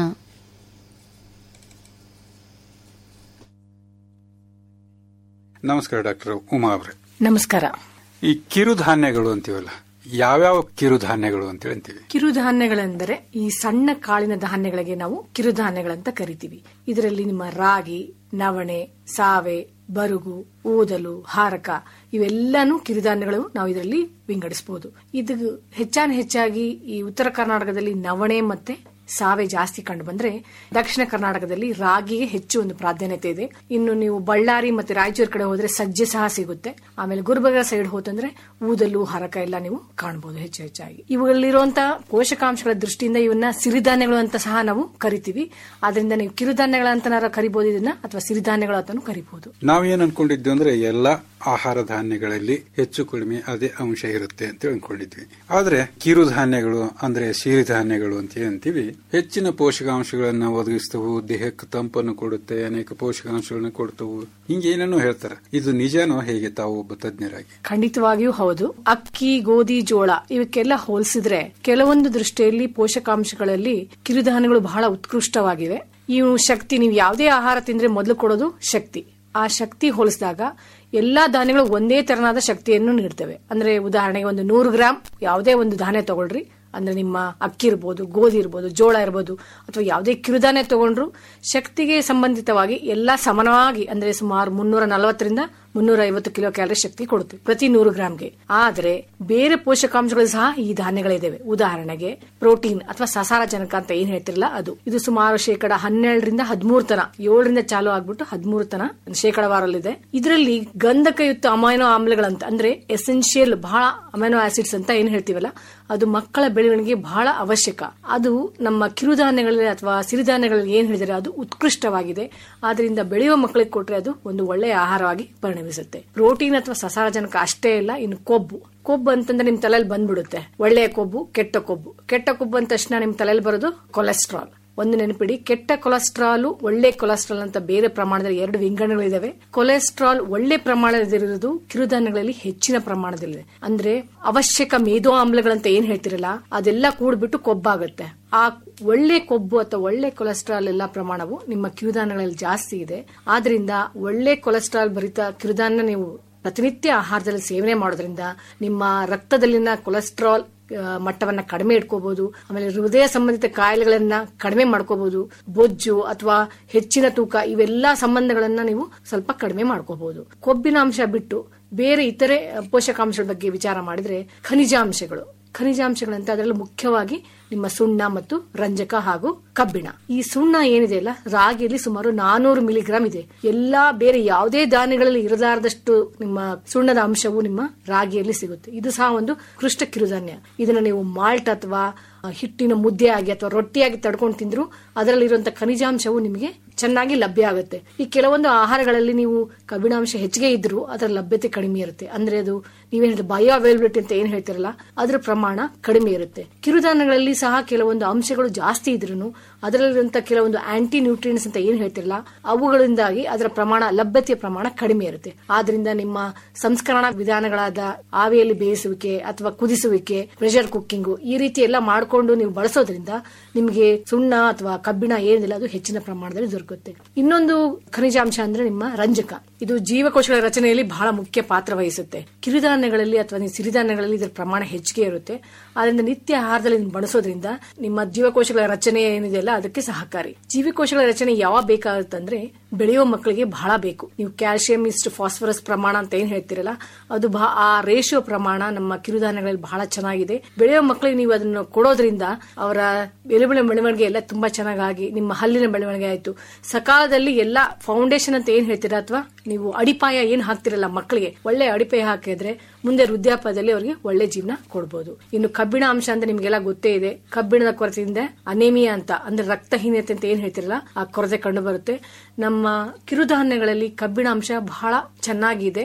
S9: ನಮಸ್ಕಾರ ಡಾಕ್ಟರ್ ಉಮಾ ಅವರೇ
S11: ನಮಸ್ಕಾರ
S9: ಈ ಕಿರುಧಾನ್ಯಗಳು ಅಂತೀವಲ್ಲ ಯಾವ್ಯಾವ ಕಿರುಧಾನ್ಯಗಳು ಅಂತ ಅಂತೀವಿ
S11: ಕಿರುಧಾನ್ಯಗಳೆಂದರೆ ಈ ಸಣ್ಣ ಕಾಳಿನ ಧಾನ್ಯಗಳಿಗೆ ನಾವು ಕಿರುಧಾನ್ಯಗಳಂತ ಕರಿತೀವಿ ಇದರಲ್ಲಿ ನಿಮ್ಮ ರಾಗಿ ನವಣೆ ಸಾವೆ ಬರುಗು ಊದಲು ಹಾರಕ ಇವೆಲ್ಲಾನು ಕಿರುಧಾನ್ಯಗಳು ನಾವು ಇದರಲ್ಲಿ ವಿಂಗಡಿಸಬಹುದು ಇದು ಹೆಚ್ಚಾನ ಹೆಚ್ಚಾಗಿ ಈ ಉತ್ತರ ಕರ್ನಾಟಕದಲ್ಲಿ ನವಣೆ ಮತ್ತೆ ಸಾವೆ ಜಾಸ್ತಿ ಕಂಡು ಬಂದ್ರೆ ದಕ್ಷಿಣ ಕರ್ನಾಟಕದಲ್ಲಿ ರಾಗಿಗೆ ಹೆಚ್ಚು ಒಂದು ಪ್ರಾಧಾನ್ಯತೆ ಇದೆ ಇನ್ನು ನೀವು ಬಳ್ಳಾರಿ ಮತ್ತೆ ರಾಯಚೂರು ಕಡೆ ಹೋದ್ರೆ ಸಜ್ಜೆ ಸಹ ಸಿಗುತ್ತೆ ಆಮೇಲೆ ಗುಲ್ಬರ್ಗ ಸೈಡ್ ಹೋತಂದ್ರೆ ಊದಲು ಹರಕ ಎಲ್ಲ ನೀವು ಕಾಣಬಹುದು ಹೆಚ್ಚು ಹೆಚ್ಚಾಗಿ ಇವುಗಳಲ್ಲಿರುವಂತಹ ಪೋಷಕಾಂಶಗಳ ದೃಷ್ಟಿಯಿಂದ ಇವನ್ನ ಸಿರಿಧಾನ್ಯಗಳು ಅಂತ ಸಹ ನಾವು ಕರಿತೀವಿ ಆದ್ರಿಂದ ನೀವು ಕಿರುಧಾನ್ಯಗಳ ಅಂತ ಕರಿಬಹುದು ಇದನ್ನ ಅಥವಾ ಸಿರಿಧಾನ್ಯಗಳು ಅಂತಾನು ಕರಿಬಹುದು
S9: ನಾವೇನ್ ಅನ್ಕೊಂಡಿದ್ವಿ ಅಂದ್ರೆ ಎಲ್ಲಾ ಆಹಾರ ಧಾನ್ಯಗಳಲ್ಲಿ ಹೆಚ್ಚು ಕಡಿಮೆ ಅದೇ ಅಂಶ ಇರುತ್ತೆ ಅಂತ ಅನ್ಕೊಂಡಿದ್ವಿ ಆದ್ರೆ ಕಿರುಧಾನ್ಯಗಳು ಅಂದ್ರೆ ಸಿರಿಧಾನ್ಯಗಳು ಅಂತ ಅಂತೀವಿ ಹೆಚ್ಚಿನ ಪೋಷಕಾಂಶಗಳನ್ನ ಒದಗಿಸ್ತವು ದೇಹಕ್ಕೆ ತಂಪನ್ನು ಕೊಡುತ್ತೆ ಅನೇಕ ಪೋಷಕಾಂಶಗಳನ್ನ ಕೊಡ್ತವು ಹಿಂಗೆ ಏನೇನೋ ಹೇಳ್ತಾರೆ ಇದು ನಿಜಾನೋ ಹೇಗೆ ತಾವು ಒಬ್ಬ ತಜ್ಞರಾಗಿ
S11: ಖಂಡಿತವಾಗಿಯೂ ಹೌದು ಅಕ್ಕಿ ಗೋಧಿ ಜೋಳ ಇವಕ್ಕೆಲ್ಲ ಹೋಲಿಸಿದ್ರೆ ಕೆಲವೊಂದು ದೃಷ್ಟಿಯಲ್ಲಿ ಪೋಷಕಾಂಶಗಳಲ್ಲಿ ಕಿರುಧಾನ್ಯಗಳು ಬಹಳ ಉತ್ಕೃಷ್ಟವಾಗಿವೆ ಇವು ಶಕ್ತಿ ನೀವು ಯಾವುದೇ ಆಹಾರ ತಿಂದ್ರೆ ಮೊದಲು ಕೊಡೋದು ಶಕ್ತಿ ಆ ಶಕ್ತಿ ಹೋಲಿಸಿದಾಗ ಎಲ್ಲಾ ಧಾನ್ಯಗಳು ಒಂದೇ ತೆರನಾದ ಶಕ್ತಿಯನ್ನು ನೀಡ್ತವೆ ಅಂದ್ರೆ ಉದಾಹರಣೆಗೆ ಒಂದು ನೂರು ಗ್ರಾಂ ಯಾವುದೇ ಒಂದು ಧಾನ್ಯ ತಗೊಳ್ರಿ ಅಂದ್ರೆ ನಿಮ್ಮ ಅಕ್ಕಿ ಇರ್ಬೋದು ಗೋಧಿ ಇರ್ಬೋದು ಜೋಳ ಇರ್ಬೋದು ಅಥವಾ ಯಾವುದೇ ಕಿರುಧಾನ್ಯ ತಗೊಂಡ್ರು ಶಕ್ತಿಗೆ ಸಂಬಂಧಿತವಾಗಿ ಎಲ್ಲಾ ಸಮಾನವಾಗಿ ಅಂದ್ರೆ ಸುಮಾರು ಮುನ್ನೂರ ನಲವತ್ತರಿಂದ ಮುನ್ನೂರ ಐವತ್ತು ಕಿಲೋ ಕ್ಯಾಲರಿ ಶಕ್ತಿ ಕೊಡುತ್ತೆ ಪ್ರತಿ ನೂರು ಗ್ರಾಂಗೆ ಆದ್ರೆ ಬೇರೆ ಪೋಷಕಾಂಶಗಳು ಸಹ ಈ ಧಾನ್ಯಗಳಿದಾವೆ ಉದಾಹರಣೆಗೆ ಪ್ರೋಟೀನ್ ಅಥವಾ ಸಸಾರಜನಕ ಅಂತ ಏನ್ ಹೇಳ್ತಿರಲ್ಲ ಅದು ಇದು ಸುಮಾರು ಶೇಕಡ ಹನ್ನೆರಡರಿಂದ ಹದಿಮೂರು ತನ ಏಳರಿಂದ ಚಾಲು ಆಗ್ಬಿಟ್ಟು ಹದಿಮೂರು ತನ ಶೇಕಡವಾರಲ್ಲಿದೆ ಇದರಲ್ಲಿ ಗಂಧಕಯುಕ್ತ ಅಮೈನೋ ಆಮ್ಲಗಳಂತ ಅಂದ್ರೆ ಎಸೆನ್ಷಿಯಲ್ ಬಹಳ ಅಮೈನೋ ಆಸಿಡ್ಸ್ ಅಂತ ಏನ್ ಹೇಳ್ತೀವಲ್ಲ ಅದು ಮಕ್ಕಳ ಬೆಳವಣಿಗೆ ಬಹಳ ಅವಶ್ಯಕ ಅದು ನಮ್ಮ ಕಿರುಧಾನ್ಯಗಳಲ್ಲಿ ಅಥವಾ ಸಿರಿಧಾನ್ಯಗಳಲ್ಲಿ ಏನ್ ಹೇಳಿದರೆ ಅದು ಉತ್ಕೃಷ್ಟವಾಗಿದೆ ಆದ್ರಿಂದ ಬೆಳೆಯುವ ಮಕ್ಕಳಿಗೆ ಕೊಟ್ರೆ ಅದು ಒಂದು ಒಳ್ಳೆಯ ಆಹಾರವಾಗಿ ಪರಿಣಮಿಸುತ್ತೆ ಪ್ರೋಟೀನ್ ಅಥವಾ ಸಸಾರಜನಕ ಅಷ್ಟೇ ಇಲ್ಲ ಇನ್ನು ಕೊಬ್ಬು ಕೊಬ್ಬು ಅಂತಂದ್ರೆ ನಿಮ್ ತಲೆಯಲ್ಲಿ ಬಂದ್ಬಿಡುತ್ತೆ ಒಳ್ಳೆಯ ಕೊಬ್ಬು ಕೆಟ್ಟ ಕೊಬ್ಬು ಕೆಟ್ಟ ಕೊಬ್ಬು ಅಂದ ತಕ್ಷಣ ನಿಮ್ ತಲೆಯಲ್ಲಿ ಬರೋದು ಕೊಲೆಸ್ಟ್ರಾಲ್ ಒಂದು ನೆನಪಿಡಿ ಕೆಟ್ಟ ಕೊಲೆಸ್ಟ್ರಾಲ್ ಒಳ್ಳೆ ಕೊಲೆಸ್ಟ್ರಾಲ್ ಅಂತ ಬೇರೆ ಪ್ರಮಾಣದಲ್ಲಿ ಎರಡು ವಿಂಗಡಣೆಗಳಿದಾವೆ ಕೊಲೆಸ್ಟ್ರಾಲ್ ಒಳ್ಳೆ ಪ್ರಮಾಣದಲ್ಲಿರೋದು ಕಿರುಧಾನ್ಯಗಳಲ್ಲಿ ಹೆಚ್ಚಿನ ಪ್ರಮಾಣದಲ್ಲಿದೆ ಅಂದ್ರೆ ಅವಶ್ಯಕ ಮೇಧೋ ಆಮ್ಲಗಳಂತ ಏನ್ ಹೇಳ್ತಿರಲ್ಲ ಅದೆಲ್ಲ ಕೂಡ್ಬಿಟ್ಟು ಕೊಬ್ಬಾಗುತ್ತೆ ಆ ಒಳ್ಳೆ ಕೊಬ್ಬು ಅಥವಾ ಒಳ್ಳೆ ಕೊಲೆಸ್ಟ್ರಾಲ್ ಎಲ್ಲ ಪ್ರಮಾಣವು ನಿಮ್ಮ ಕಿರುಧಾನ್ಯಗಳಲ್ಲಿ ಜಾಸ್ತಿ ಇದೆ ಆದ್ರಿಂದ ಒಳ್ಳೆ ಕೊಲೆಸ್ಟ್ರಾಲ್ ಭರಿತ ಕಿರುಧಾನ್ಯ ನೀವು ಪ್ರತಿನಿತ್ಯ ಆಹಾರದಲ್ಲಿ ಸೇವನೆ ಮಾಡೋದ್ರಿಂದ ನಿಮ್ಮ ರಕ್ತದಲ್ಲಿನ ಕೊಲೆಸ್ಟ್ರಾಲ್ ಮಟ್ಟವನ್ನ ಕಡಿಮೆ ಇಟ್ಕೋಬಹುದು ಆಮೇಲೆ ಹೃದಯ ಸಂಬಂಧಿತ ಕಾಯಿಲೆಗಳನ್ನ ಕಡಿಮೆ ಮಾಡ್ಕೋಬಹುದು ಬೊಜ್ಜು ಅಥವಾ ಹೆಚ್ಚಿನ ತೂಕ ಇವೆಲ್ಲಾ ಸಂಬಂಧಗಳನ್ನ ನೀವು ಸ್ವಲ್ಪ ಕಡಿಮೆ ಮಾಡ್ಕೋಬಹುದು ಕೊಬ್ಬಿನ ಅಂಶ ಬಿಟ್ಟು ಬೇರೆ ಇತರೆ ಪೋಷಕಾಂಶಗಳ ಬಗ್ಗೆ ವಿಚಾರ ಮಾಡಿದ್ರೆ ಖನಿಜಾಂಶಗಳು ಖನಿಜಾಂಶಗಳಂತ ಅದರಲ್ಲಿ ಮುಖ್ಯವಾಗಿ ನಿಮ್ಮ ಸುಣ್ಣ ಮತ್ತು ರಂಜಕ ಹಾಗೂ ಕಬ್ಬಿಣ ಈ ಸುಣ್ಣ ಏನಿದೆ ಅಲ್ಲ ರಾಗಿಯಲ್ಲಿ ಸುಮಾರು ನಾನೂರು ಮಿಲಿಗ್ರಾಮ್ ಇದೆ ಎಲ್ಲಾ ಬೇರೆ ಯಾವುದೇ ಧಾನ್ಯಗಳಲ್ಲಿ ಇರಲಾರದಷ್ಟು ನಿಮ್ಮ ಸುಣ್ಣದ ಅಂಶವು ನಿಮ್ಮ ರಾಗಿಯಲ್ಲಿ ಸಿಗುತ್ತೆ ಇದು ಸಹ ಒಂದು ಕೃಷ್ಟ ಕಿರುಧಾನ್ಯ ಇದನ್ನ ನೀವು ಮಾಲ್ಟ್ ಅಥವಾ ಹಿಟ್ಟಿನ ಮುದ್ದೆ ಆಗಿ ಅಥವಾ ರೊಟ್ಟಿಯಾಗಿ ತಡ್ಕೊಂಡು ತಿಂದ್ರು ಅದರಲ್ಲಿರುವಂತಹ ಖನಿಜಾಂಶವು ನಿಮಗೆ ಚೆನ್ನಾಗಿ ಲಭ್ಯ ಆಗುತ್ತೆ ಈ ಕೆಲವೊಂದು ಆಹಾರಗಳಲ್ಲಿ ನೀವು ಕಬ್ಬಿಣಾಂಶ ಹೆಚ್ಚಿಗೆ ಇದ್ರೂ ಅದರ ಲಭ್ಯತೆ ಕಡಿಮೆ ಇರುತ್ತೆ ಅಂದ್ರೆ ಅದು ನೀವೇನ್ ಬಯೋ ಅವೈಲಬಿಲಿಟಿ ಅಂತ ಏನ್ ಹೇಳ್ತಿರಲ್ಲ ಅದರ ಪ್ರಮಾಣ ಕಡಿಮೆ ಇರುತ್ತೆ ಕಿರುಧಾನ್ಯಗಳಲ್ಲಿ ಸಹ ಕೆಲವೊಂದು ಅಂಶಗಳು ಜಾಸ್ತಿ ಇದ್ರೂ ಅದರಲ್ಲಿರುವಂತಹ ಕೆಲವೊಂದು ಆಂಟಿ ನ್ಯೂಟ್ರಿಯನ್ಸ್ ಅಂತ ಏನ್ ಹೇಳ್ತಿರಲ್ಲ ಅವುಗಳಿಂದಾಗಿ ಅದರ ಪ್ರಮಾಣ ಲಭ್ಯತೆಯ ಪ್ರಮಾಣ ಕಡಿಮೆ ಇರುತ್ತೆ ಆದ್ರಿಂದ ನಿಮ್ಮ ಸಂಸ್ಕರಣಾ ವಿಧಾನಗಳಾದ ಆವಿಯಲ್ಲಿ ಬೇಯಿಸುವಿಕೆ ಅಥವಾ ಕುದಿಸುವಿಕೆ ಪ್ರೆಷರ್ ಕುಕ್ಕಿಂಗು ಈ ರೀತಿ ಎಲ್ಲ ಮಾಡಿಕೊಂಡು ನೀವು ಬಳಸೋದ್ರಿಂದ ನಿಮಗೆ ಸುಣ್ಣ ಅಥವಾ ಕಬ್ಬಿಣ ಏನಿಲ್ಲ ಅದು ಹೆಚ್ಚಿನ ಪ್ರಮಾಣದಲ್ಲಿ ದೊರಕುತ್ತೆ ಇನ್ನೊಂದು ಖನಿಜಾಂಶ ಅಂದ್ರೆ ನಿಮ್ಮ ರಂಜಕ ಇದು ಜೀವಕೋಶಗಳ ರಚನೆಯಲ್ಲಿ ಬಹಳ ಮುಖ್ಯ ಪಾತ್ರ ವಹಿಸುತ್ತೆ ಕಿರುಧಾನ್ಯಗಳಲ್ಲಿ ಅಥವಾ ನೀವು ಸಿರಿಧಾನ್ಯಗಳಲ್ಲಿ ಇದರ ಪ್ರಮಾಣ ಹೆಚ್ಚಿಗೆ ಇರುತ್ತೆ ಆದ್ರಿಂದ ನಿತ್ಯ ಆಹಾರದಲ್ಲಿ ನೀವು ಬಳಸೋದ್ರಿಂದ ನಿಮ್ಮ ಜೀವಕೋಶಗಳ ರಚನೆ ಏನಿದೆಯಲ್ಲ ಅದಕ್ಕೆ ಸಹಕಾರಿ ಜೀವಕೋಶಗಳ ರಚನೆ ಯಾವಾಗ ಬೇಕಾಗುತ್ತಂದ್ರೆ ಬೆಳೆಯುವ ಮಕ್ಕಳಿಗೆ ಬಹಳ ಬೇಕು ನೀವು ಕ್ಯಾಲ್ಸಿಯಂ ಇಷ್ಟು ಫಾಸ್ಫರಸ್ ಪ್ರಮಾಣ ಅಂತ ಏನ್ ಹೇಳ್ತಿರಲ್ಲ ಅದು ಆ ರೇಷಿಯೋ ಪ್ರಮಾಣ ನಮ್ಮ ಕಿರುಧಾನ್ಯಗಳಲ್ಲಿ ಬಹಳ ಚೆನ್ನಾಗಿದೆ ಬೆಳೆಯುವ ಮಕ್ಕಳಿಗೆ ನೀವು ಅದನ್ನು ಕೊಡೋದ್ರಿಂದ ಅವರ ಎಲುಬಿನ ಬೆಳವಣಿಗೆ ಎಲ್ಲ ತುಂಬಾ ಚೆನ್ನಾಗಿ ನಿಮ್ಮ ಹಲ್ಲಿನ ಬೆಳವಣಿಗೆ ಆಯ್ತು ಸಕಾಲದಲ್ಲಿ ಎಲ್ಲ ಫೌಂಡೇಶನ್ ಅಂತ ಏನ್ ಹೇಳ್ತೀರಾ ಅಥವಾ ನೀವು ಅಡಿಪಾಯ ಏನ್ ಹಾಕ್ತಿರಲ್ಲ ಮಕ್ಕಳಿಗೆ ಒಳ್ಳೆ ಅಡಿಪಾಯ ಹಾಕಿದ್ರೆ ಮುಂದೆ ವೃದ್ಧಾಪದಲ್ಲಿ ಅವರಿಗೆ ಒಳ್ಳೆ ಜೀವನ ಕೊಡಬಹುದು ಇನ್ನು ಕಬ್ಬಿಣ ಅಂಶ ಅಂತ ನಿಮ್ಗೆಲ್ಲ ಗೊತ್ತೇ ಇದೆ ಕಬ್ಬಿಣದ ಕೊರತೆಯಿಂದ ಅನೇಮಿಯಾ ಅಂತ ಅಂದ್ರೆ ರಕ್ತಹೀನತೆ ಅಂತ ಏನ್ ಹೇಳ್ತಿರಲ್ಲ ಆ ಕೊರತೆ ಕಂಡು ಬರುತ್ತೆ ನಮ್ಮ ಕಿರುಧಾನ್ಯಗಳಲ್ಲಿ ಕಬ್ಬಿಣ ಅಂಶ ಬಹಳ ಚೆನ್ನಾಗಿದೆ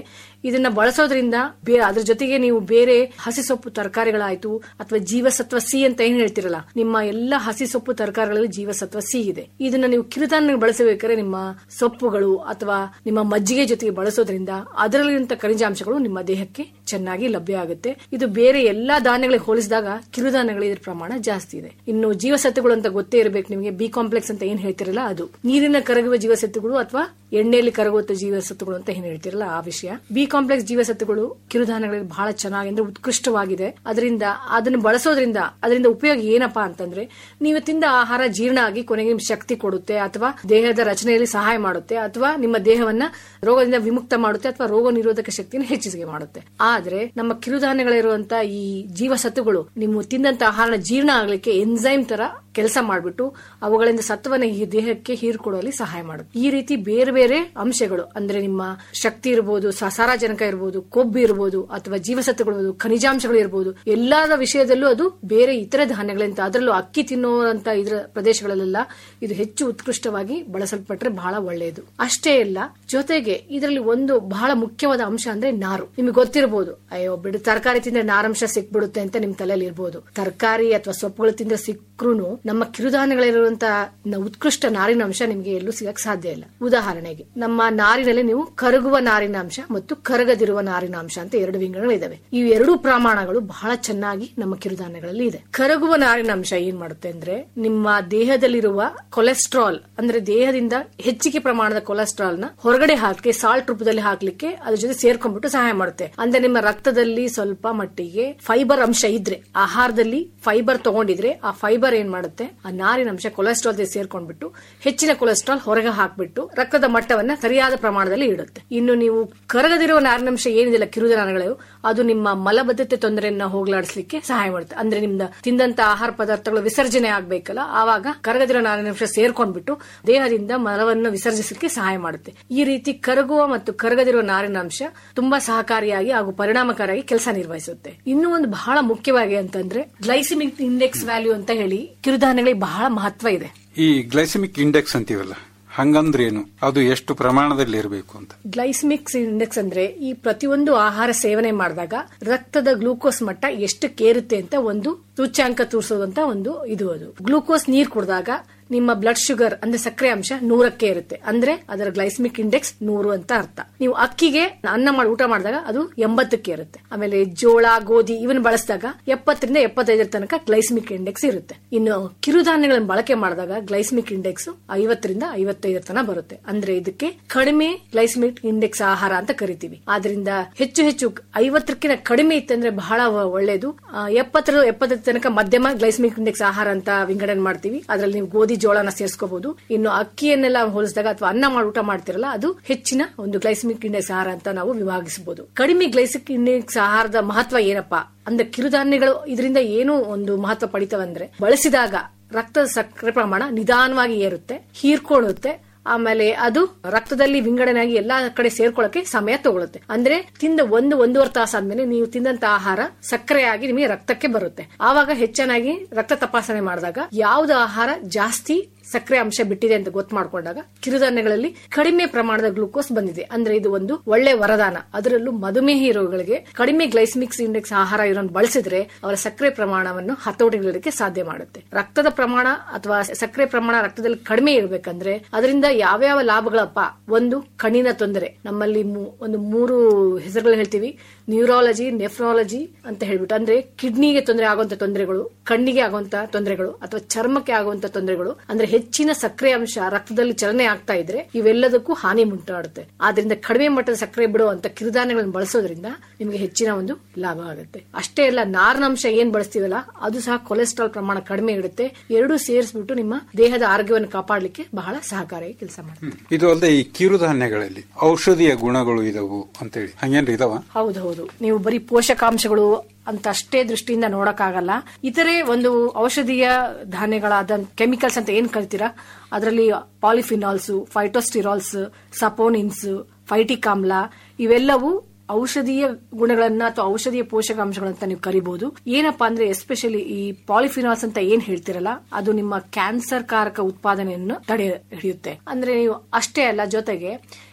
S11: ಇದನ್ನ ಬಳಸೋದ್ರಿಂದ ಬೇ- ಅದ್ರ ಜೊತೆಗೆ ನೀವು ಬೇರೆ ಹಸಿ ಸೊಪ್ಪು ತರಕಾರಿಗಳಾಯ್ತು ಅಥವಾ ಜೀವಸತ್ವ ಸಿ ಅಂತ ಏನ್ ಹೇಳ್ತಿರಲ್ಲ ನಿಮ್ಮ ಎಲ್ಲ ಹಸಿ ಸೊಪ್ಪು ತರಕಾರಿಗಳಲ್ಲಿ ಜೀವಸತ್ವ ಸಿ ಇದೆ ಇದನ್ನ ನೀವು ಕಿರುಧಾನ್ಯ ಬಳಸಬೇಕಾದ್ರೆ ನಿಮ್ಮ ಸೊಪ್ಪುಗಳು ಅಥವಾ ನಿಮ್ಮ ಮಜ್ಜಿಗೆ ಜೊತೆಗೆ ಬಳಸೋದ್ರಿಂದ ಅದರಲ್ಲಿರುವಂತಹ ಖನಿಜಾಂಶಗಳು ನಿಮ್ಮ ದೇಹಕ್ಕೆ ಚೆನ್ನಾಗಿ ಲಭ್ಯ ಆಗುತ್ತೆ ಇದು ಬೇರೆ ಎಲ್ಲಾ ಧಾನ್ಯಗಳಿಗೆ ಹೋಲಿಸಿದಾಗ ಕಿರುಧಾನ್ಯಗಳ ಇದ್ರ ಪ್ರಮಾಣ ಜಾಸ್ತಿ ಇದೆ ಇನ್ನು ಜೀವಸತ್ವಗಳು ಅಂತ ಗೊತ್ತೇ ಇರಬೇಕು ನಿಮಗೆ ಬಿ ಕಾಂಪ್ಲೆಕ್ಸ್ ಅಂತ ಏನ್ ಹೇಳ್ತಿರಲ್ಲ ಅದು ನೀರಿನ ಕರಗುವ ಜೀವಸತ್ವಗಳು ಅಥವಾ ಎಣ್ಣೆಯಲ್ಲಿ ಕರಗುವ ಜೀವಸತ್ವಗಳು ಅಂತ ಏನ್ ಹೇಳ್ತಿರಲ್ಲ ಆ ವಿಷಯ ಬಿ ಕಾಂಪ್ಲೆಕ್ಸ್ ಜೀವಸತ್ವಗಳು ಕಿರುಧಾನ್ಯಗಳಲ್ಲಿ ಬಹಳ ಚೆನ್ನಾಗಿ ಅಂದ್ರೆ ಉತ್ಕೃಷ್ಟವಾಗಿದೆ ಅದರಿಂದ ಅದನ್ನು ಬಳಸೋದ್ರಿಂದ ಅದರಿಂದ ಉಪಯೋಗ ಏನಪ್ಪಾ ಅಂತಂದ್ರೆ ನೀವು ತಿಂದ ಆಹಾರ ಜೀರ್ಣ ಆಗಿ ಕೊನೆಗೆ ನಿಮ್ಗೆ ಶಕ್ತಿ ಕೊಡುತ್ತೆ ಅಥವಾ ದೇಹದ ರಚನೆಯಲ್ಲಿ ಸಹಾಯ ಮಾಡುತ್ತೆ ಅಥವಾ ನಿಮ್ಮ ದೇಹವನ್ನ ರೋಗದಿಂದ ವಿಮುಕ್ತ ಮಾಡುತ್ತೆ ಅಥವಾ ರೋಗ ನಿರೋಧಕ ಶಕ್ತಿಯನ್ನು ಹೆಚ್ಚಿಸಿಗೆ ಮಾಡುತ್ತೆ ಆದ್ರೆ ನಮ್ಮ ಕಿರುಧಾನ್ಯಗಳಿರುವಂತ ಈ ಜೀವಸತ್ವಗಳು ನೀವು ತಿಂದಂತ ಆಹಾರನ ಜೀರ್ಣ ಆಗ್ಲಿಕ್ಕೆ ಎನ್ಸೈಮ್ ತರ ಕೆಲಸ ಮಾಡಿಬಿಟ್ಟು ಅವುಗಳಿಂದ ಸತ್ವನ ಈ ದೇಹಕ್ಕೆ ಹೀರ್ಕೊಡುವಲ್ಲಿ ಸಹಾಯ ಮಾಡುತ್ತೆ ಈ ರೀತಿ ಬೇರೆ ಬೇರೆ ಅಂಶಗಳು ಅಂದ್ರೆ ನಿಮ್ಮ ಶಕ್ತಿ ಇರಬಹುದು ಸಾರಜನಕ ಇರಬಹುದು ಕೊಬ್ಬು ಇರಬಹುದು ಅಥವಾ ಜೀವಸತ್ವಗಳು ಇರ್ಬೋದು, ಖನಿಜಾಂಶಗಳು ಇರಬಹುದು ಎಲ್ಲಾದ ವಿಷಯದಲ್ಲೂ ಅದು ಬೇರೆ ಇತರೆ ಧಾನ್ಯಗಳಿಂದ ಅದರಲ್ಲೂ ಅಕ್ಕಿ ತಿನ್ನುವಂತ ಇದರ ಪ್ರದೇಶಗಳಲ್ಲೆಲ್ಲ ಇದು ಹೆಚ್ಚು ಉತ್ಕೃಷ್ಟವಾಗಿ ಬಳಸಲ್ಪಟ್ರೆ ಬಹಳ ಒಳ್ಳೆಯದು ಅಷ್ಟೇ ಅಲ್ಲ ಜೊತೆಗೆ ಇದರಲ್ಲಿ ಒಂದು ಬಹಳ ಮುಖ್ಯವಾದ ಅಂಶ ಅಂದ್ರೆ ನಾರು ನಿಮಗೆ ಗೊತ್ತಿರಬಹುದು ಅಯ್ಯೋ ಬಿಡು ತರಕಾರಿ ತಿಂದ್ರೆ ನಾರಂಶ ಸಿಕ್ಬಿಡುತ್ತೆ ಅಂತ ನಿಮ್ ತಲೆಯಲ್ಲಿ ಇರ್ಬೋದು ತರಕಾರಿ ಅಥವಾ ಸೊಪ್ಪುಗಳು ತಿಂದ್ರೆ ಸಿಕ್ಕ್ರೂ ನಮ್ಮ ಕಿರುಧಾನ್ಯಗಳಿರುವಂತಹ ನ- ಉತ್ಕೃಷ್ಟ ನಾರಿನಾಂಶ ನಿಮ್ಗೆ ಎಲ್ಲೂ ಸಿಗಕ್ ಸಾಧ್ಯ ಇಲ್ಲ ಉದಾಹರಣೆಗೆ ನಮ್ಮ ನಾರಿನಲ್ಲಿ ನೀವು ಕರಗುವ ನಾರಿನಾಂಶ ಮತ್ತು ಕರಗದಿರುವ ನಾರಿನಾಂಶ ಅಂತ ಎರಡು ವಿಂಗಡಗಳಿದಾವೆ ಈ ಎರಡೂ ಪ್ರಮಾಣಗಳು ಬಹಳ ಚೆನ್ನಾಗಿ ನಮ್ಮ ಕಿರುಧಾನ್ಯಗಳಲ್ಲಿ ಇದೆ ಕರಗುವ ನಾರಿನಾಂಶ ಏನ್ ಮಾಡುತ್ತೆ ಅಂದ್ರೆ ನಿಮ್ಮ ದೇಹದಲ್ಲಿರುವ ಕೊಲೆಸ್ಟ್ರಾಲ್ ಅಂದ್ರೆ ದೇಹದಿಂದ ಹೆಚ್ಚಿಗೆ ಪ್ರಮಾಣದ ಕೊಲೆಸ್ಟ್ರಾಲ್ ನ ಹೊರಗಡೆ ಹಾಕಿ ಸಾಲ್ಟ್ ರೂಪದಲ್ಲಿ ಹಾಕ್ಲಿಕ್ಕೆ ಅದ್ರ ಜೊತೆ ಸೇರ್ಕೊಂಡ್ಬಿಟ್ಟು ಸಹಾಯ ಮಾಡುತ್ತೆ ಅಂದ್ರೆ ನಿಮ್ಮ ರಕ್ತದಲ್ಲಿ ಸ್ವಲ್ಪ ಮಟ್ಟಿಗೆ ಫೈಬರ್ ಅಂಶ ಇದ್ರೆ ಆಹಾರದಲ್ಲಿ ಫೈಬರ್ ತಗೊಂಡಿದ್ರೆ ಆ ಫೈಬರ್ ಏನ್ ಮಾಡುತ್ತೆ ಆ ನಾರಿನ ಅಂಶ ಕೊಲೆಸ್ಟ್ರಾಲ್ ಜೊತೆ ಸೇರ್ಕೊಂಡ್ಬಿಟ್ಟು ಹೆಚ್ಚಿನ ಕೊಲೆಸ್ಟ್ರಾಲ್ ಹೊರಗೆ ಹಾಕ್ಬಿಟ್ಟು ರಕ್ತದ ಮಟ್ಟವನ್ನ ಸರಿಯಾದ ಪ್ರಮಾಣದಲ್ಲಿ ಇಡುತ್ತೆ ಇನ್ನು ನೀವು ಕರಗದಿರುವ ನಾರಿನಂಶ ಏನಿದೆಲ್ಲ ಕಿರುಧಾನ್ಯಗಳು ಅದು ನಿಮ್ಮ ಮಲಬದ್ಧತೆ ತೊಂದರೆಯನ್ನ ಹೋಗ್ಲಾಡಿಸ್ಲಿಕ್ಕೆ ಸಹಾಯ ಮಾಡುತ್ತೆ ಅಂದ್ರೆ ನಿಮ್ದ ತಿಂದಂತ ಆಹಾರ ಪದಾರ್ಥಗಳು ವಿಸರ್ಜನೆ ಆಗ್ಬೇಕಲ್ಲ ಆವಾಗ ಕರಗದಿರೋ ನಾರಿನಂಶ ಸೇರ್ಕೊಂಡ್ಬಿಟ್ಟು ದೇಹದಿಂದ ಮಲವನ್ನು ವಿಸರ್ಜಿಸಲಿಕ್ಕೆ ಸಹಾಯ ಮಾಡುತ್ತೆ ಈ ರೀತಿ ಕರಗುವ ಮತ್ತು ಕರಗದಿರುವ ನಾರಿನಾಂಶ ತುಂಬಾ ಸಹಕಾರಿಯಾಗಿ ಹಾಗೂ ಪರಿಣಾಮಕಾರಿಯಾಗಿ ಕೆಲಸ ನಿರ್ವಹಿಸುತ್ತೆ ಇನ್ನು ಒಂದು ಬಹಳ ಮುಖ್ಯವಾಗಿ ಅಂತಂದ್ರೆ ಗ್ಲೈಸಿಮಿಕ್ ಇಂಡೆಕ್ಸ್ ವ್ಯಾಲ್ಯೂ ಅಂತ ಹೇಳಿ ಕಿರುಧಾನ್ಯಗಳಿಗೆ ಬಹಳ ಮಹತ್ವ ಇದೆ
S9: ಈ ಗ್ಲೈಸಮಿಕ್ ಇಂಡೆಕ್ಸ್ ಅಂತೀವಲ್ಲ ಹಂಗಂದ್ರೇನು ಅದು ಎಷ್ಟು ಪ್ರಮಾಣದಲ್ಲಿ ಇರಬೇಕು ಅಂತ
S11: ಗ್ಲೈಸಮಿಕ್ಸ್ ಇಂಡೆಕ್ಸ್ ಅಂದ್ರೆ ಈ ಪ್ರತಿಯೊಂದು ಆಹಾರ ಸೇವನೆ ಮಾಡಿದಾಗ ರಕ್ತದ ಗ್ಲೂಕೋಸ್ ಮಟ್ಟ ಎಷ್ಟಕ್ಕೇರುತ್ತೆ ಅಂತ ಒಂದು ಸೂಚ್ಯಾಂಕ ತೋರಿಸೋದಂತ ಒಂದು ಇದು ಅದು ಗ್ಲೂಕೋಸ್ ನೀರ್ ಕುಡಿದಾಗ ನಿಮ್ಮ ಬ್ಲಡ್ ಶುಗರ್ ಅಂದ್ರೆ ಸಕ್ಕರೆ ಅಂಶ ನೂರಕ್ಕೆ ಇರುತ್ತೆ ಅಂದ್ರೆ ಅದರ ಗ್ಲೈಸಮಿಕ್ ಇಂಡೆಕ್ಸ್ ನೂರು ಅಂತ ಅರ್ಥ ನೀವು ಅಕ್ಕಿಗೆ ಅನ್ನ ಮಾಡಿ ಊಟ ಮಾಡಿದಾಗ ಅದು ಎಂಬತ್ತಕ್ಕೆ ಇರುತ್ತೆ ಆಮೇಲೆ ಜೋಳ ಗೋಧಿ ಇವನ್ ಬಳಸಿದಾಗ ಎಪ್ಪತ್ತರಿಂದ ಎಪ್ಪತ್ತೈದರ ತನಕ ಗ್ಲೈಸಮಿಕ್ ಇಂಡೆಕ್ಸ್ ಇರುತ್ತೆ ಇನ್ನು ಕಿರುಧಾನ್ಯಗಳನ್ನು ಬಳಕೆ ಮಾಡಿದಾಗ ಗ್ಲೈಸಮಿಕ್ ಇಂಡೆಕ್ಸ್ ಐವತ್ತರಿಂದ ಐವತ್ತೈದರ ತನಕ ಬರುತ್ತೆ ಅಂದ್ರೆ ಇದಕ್ಕೆ ಕಡಿಮೆ ಗ್ಲೈಸಮಿಕ್ ಇಂಡೆಕ್ಸ್ ಆಹಾರ ಅಂತ ಕರಿತೀವಿ ಆದ್ರಿಂದ ಹೆಚ್ಚು ಹೆಚ್ಚು ಐವತ್ತಕ್ಕಿಂತ ಕಡಿಮೆ ಇತ್ತಂದ್ರೆ ಬಹಳ ಒ- ಒಳ್ಳೇದು ಆ, ಎಪ್ಪತ್ತರ ಎಪ್ಪತ್ತೈದು ತನಕ ಮಧ್ಯಮ ಗ್ಲೈಸಮಿಕ್ ಇಂಡೆಕ್ಸ್ ಆಹಾರ ಅಂತ ವಿಂಗಡಣೆ ಮಾಡ್ತೀವಿ ಅದ್ರಲ್ಲಿ ನೀವು ಗೋಧಿ ಜೋಳನ ಸೇರಿಸ್ಕೋಬಹುದು ಇನ್ನು ಅಕ್ಕಿಯನ್ನೆಲ್ಲ ಹೋಲಿಸಿದಾಗ ಅಥವಾ ಅನ್ನ ಮಾಡಿ ಊಟ ಮಾಡ್ತಿರಲ್ಲ ಅದು ಹೆಚ್ಚಿನ ಒಂದು ಗ್ಲೈಸಮಿಕ್ ಇಂಡೆಕ್ಸ್ ಆಹಾರ ಅಂತ ನಾವು ವಿಭಾಗಿಸಬಹುದು ಕಡಿಮೆ ಗ್ಲೈಸಿಕ್ ಇಂಡೆಕ್ಸ್ ಆಹಾರದ ಮಹತ್ವ ಏನಪ್ಪಾ ಅಂದ್ರೆ ಕಿರುಧಾನ್ಯಗಳು ಇದರಿಂದ ಏನು ಒಂದು ಮಹತ್ವ ಪಡಿತವಂದ್ರೆ ಬಳಸಿದಾಗ ರಕ್ತದ ಸಕ್ಕರೆ ಪ್ರಮಾಣ ನಿಧಾನವಾಗಿ ಏರುತ್ತೆ ಹೀರ್ಕೊಳ್ಳುತ್ತೆ ಆಮೇಲೆ ಅದು ರಕ್ತದಲ್ಲಿ ವಿಂಗಡಣೆಯಾಗಿ ಎಲ್ಲಾ ಕಡೆ ಸೇರ್ಕೊಳ್ಳಕ್ಕೆ ಸಮಯ ತಗೊಳುತ್ತೆ ಅಂದ್ರೆ ತಿಂದ ಒಂದು ಒಂದೂವರೆ ತಾಸಾದ್ಮೇಲೆ ನೀವು ತಿಂದಂತ ಆಹಾರ ಸಕ್ಕರೆಯಾಗಿ ನಿಮಗೆ ರಕ್ತಕ್ಕೆ ಬರುತ್ತೆ ಆವಾಗ ಹೆಚ್ಚನಾಗಿ ರಕ್ತ ತಪಾಸಣೆ ಮಾಡಿದಾಗ ಯಾವ್ದು ಆಹಾರ ಜಾಸ್ತಿ ಸಕ್ಕರೆ ಅಂಶ ಬಿಟ್ಟಿದೆ ಅಂತ ಗೊತ್ತು ಮಾಡ್ಕೊಂಡಾಗ ಕಿರುಧಾನ್ಯಗಳಲ್ಲಿ ಕಡಿಮೆ ಪ್ರಮಾಣದ ಗ್ಲೂಕೋಸ್ ಬಂದಿದೆ ಅಂದ್ರೆ ಇದು ಒಂದು ಒಳ್ಳೆ ವರದಾನ ಅದರಲ್ಲೂ ಮಧುಮೇಹಿ ರೋಗಿಗಳಿಗೆ ಕಡಿಮೆ ಗ್ಲೈಸಮಿಕ್ಸ್ ಇಂಡೆಕ್ಸ್ ಆಹಾರ ಇರೋನ್ ಬಳಸಿದ್ರೆ ಅವರ ಸಕ್ಕರೆ ಪ್ರಮಾಣವನ್ನು ಹತೋಟಿಗೆ ಸಾಧ್ಯ ಮಾಡುತ್ತೆ ರಕ್ತದ ಪ್ರಮಾಣ ಅಥವಾ ಸಕ್ಕರೆ ಪ್ರಮಾಣ ರಕ್ತದಲ್ಲಿ ಕಡಿಮೆ ಇರಬೇಕಂದ್ರೆ ಅದರಿಂದ ಯಾವ್ಯಾವ ಲಾಭಗಳಪ್ಪ ಒಂದು ಕಣ್ಣಿನ ತೊಂದರೆ ನಮ್ಮಲ್ಲಿ ಮೂ- ಒಂದು ಮೂರು ಹೆಸರುಗಳು ಹೇಳ್ತೀವಿ ನ್ಯೂರಾಲಜಿ ನೆಫ್ರಾಲಜಿ ಅಂತ ಹೇಳ್ಬಿಟ್ಟು ಅಂದ್ರೆ ಕಿಡ್ನಿಗೆ ತೊಂದರೆ ಆಗುವಂತ ತೊಂದರೆಗಳು ಕಣ್ಣಿಗೆ ಆಗುವಂತ ತೊಂದರೆಗಳು ಅಥವಾ ಚರ್ಮಕ್ಕೆ ಆಗುವಂತ ತೊಂದರೆಗಳು ಅಂದ್ರೆ ಹೆಚ್ಚಿನ ಸಕ್ಕರೆ ಅಂಶ ರಕ್ತದಲ್ಲಿ ಚಲನೆ ಆಗ್ತಾ ಇದ್ರೆ ಇವೆಲ್ಲದಕ್ಕೂ ಹಾನಿ ಉಂಟಾಡುತ್ತೆ ಆದ್ರಿಂದ ಕಡಿಮೆ ಮಟ್ಟದ ಸಕ್ಕರೆ ಬಿಡುವಂತ ಕಿರುಧಾನ್ಯಗಳನ್ನು ಬಳಸೋದ್ರಿಂದ ನಿಮಗೆ ಹೆಚ್ಚಿನ ಒಂದು ಲಾಭ ಆಗುತ್ತೆ ಅಷ್ಟೇ ಅಲ್ಲ ನಾರಿನಂಶ ಏನ್ ಬಳಸ್ತೀವಲ್ಲ ಅದು ಸಹ ಕೊಲೆಸ್ಟ್ರಾಲ್ ಪ್ರಮಾಣ ಕಡಿಮೆ ಇಡುತ್ತೆ ಎರಡೂ ಸೇರಿಸ್ಬಿಟ್ಟು ನಿಮ್ಮ ದೇಹದ ಆರೋಗ್ಯವನ್ನು ಕಾಪಾಡಲಿಕ್ಕೆ ಬಹಳ ಸಹಕಾರಿಯಾಗಿ ಕೆಲಸ ಮಾಡುತ್ತೆ
S9: ಇದು ಅಲ್ಲದೆ ಈ ಕಿರುಧಾನ್ಯಗಳಲ್ಲಿ ಔಷಧಿಯ ಗುಣಗಳು ಇದಾವು ಅಂತೇಳಿ ಹಂಗೇನ್ರಿ ಇದಾವ
S11: ಹೌದು ಹೌದು ನೀವು ಬರೀ ಪೋಷಕಾಂಶಗಳು ಅಂತ ಅಷ್ಟೇ ದೃಷ್ಟಿಯಿಂದ ನೋಡಕ್ಕಾಗಲ್ಲ ಇತರೆ ಒಂದು ಔಷಧೀಯ ಧಾನ್ಯಗಳಾದ ಕೆಮಿಕಲ್ಸ್ ಅಂತ ಏನ್ ಕರಿತೀರಾ ಅದರಲ್ಲಿ ಪಾಲಿಫಿನಾಲ್ಸ್ ಫೈಟೋಸ್ಟಿರಾಲ್ಸ್ ಸಪೋನಿನ್ಸ್ ಫೈಟಿಕ್ ಆಮ್ಲ ಇವೆಲ್ಲವೂ ಔಷಧೀಯ ಗುಣಗಳನ್ನ ಅಥವಾ ಔಷಧೀಯ ಪೋಷಕಾಂಶಗಳಂತ ನೀವು ಕರಿಬಹುದು ಏನಪ್ಪಾ ಅಂದ್ರೆ ಎಸ್ಪೆಷಲಿ ಈ ಪಾಲಿಫಿನಾಲ್ಸ್ ಅಂತ ಏನ್ ಹೇಳ್ತಿರಲ್ಲ ಅದು ನಿಮ್ಮ ಕ್ಯಾನ್ಸರ್ ಕಾರಕ ಉತ್ಪಾದನೆಯನ್ನು ತಡೆ ಹಿಡಿಯುತ್ತೆ ಅಂದ್ರೆ ನೀವು ಅಷ್ಟೇ ಅಲ್ಲ ಜೊತೆಗೆ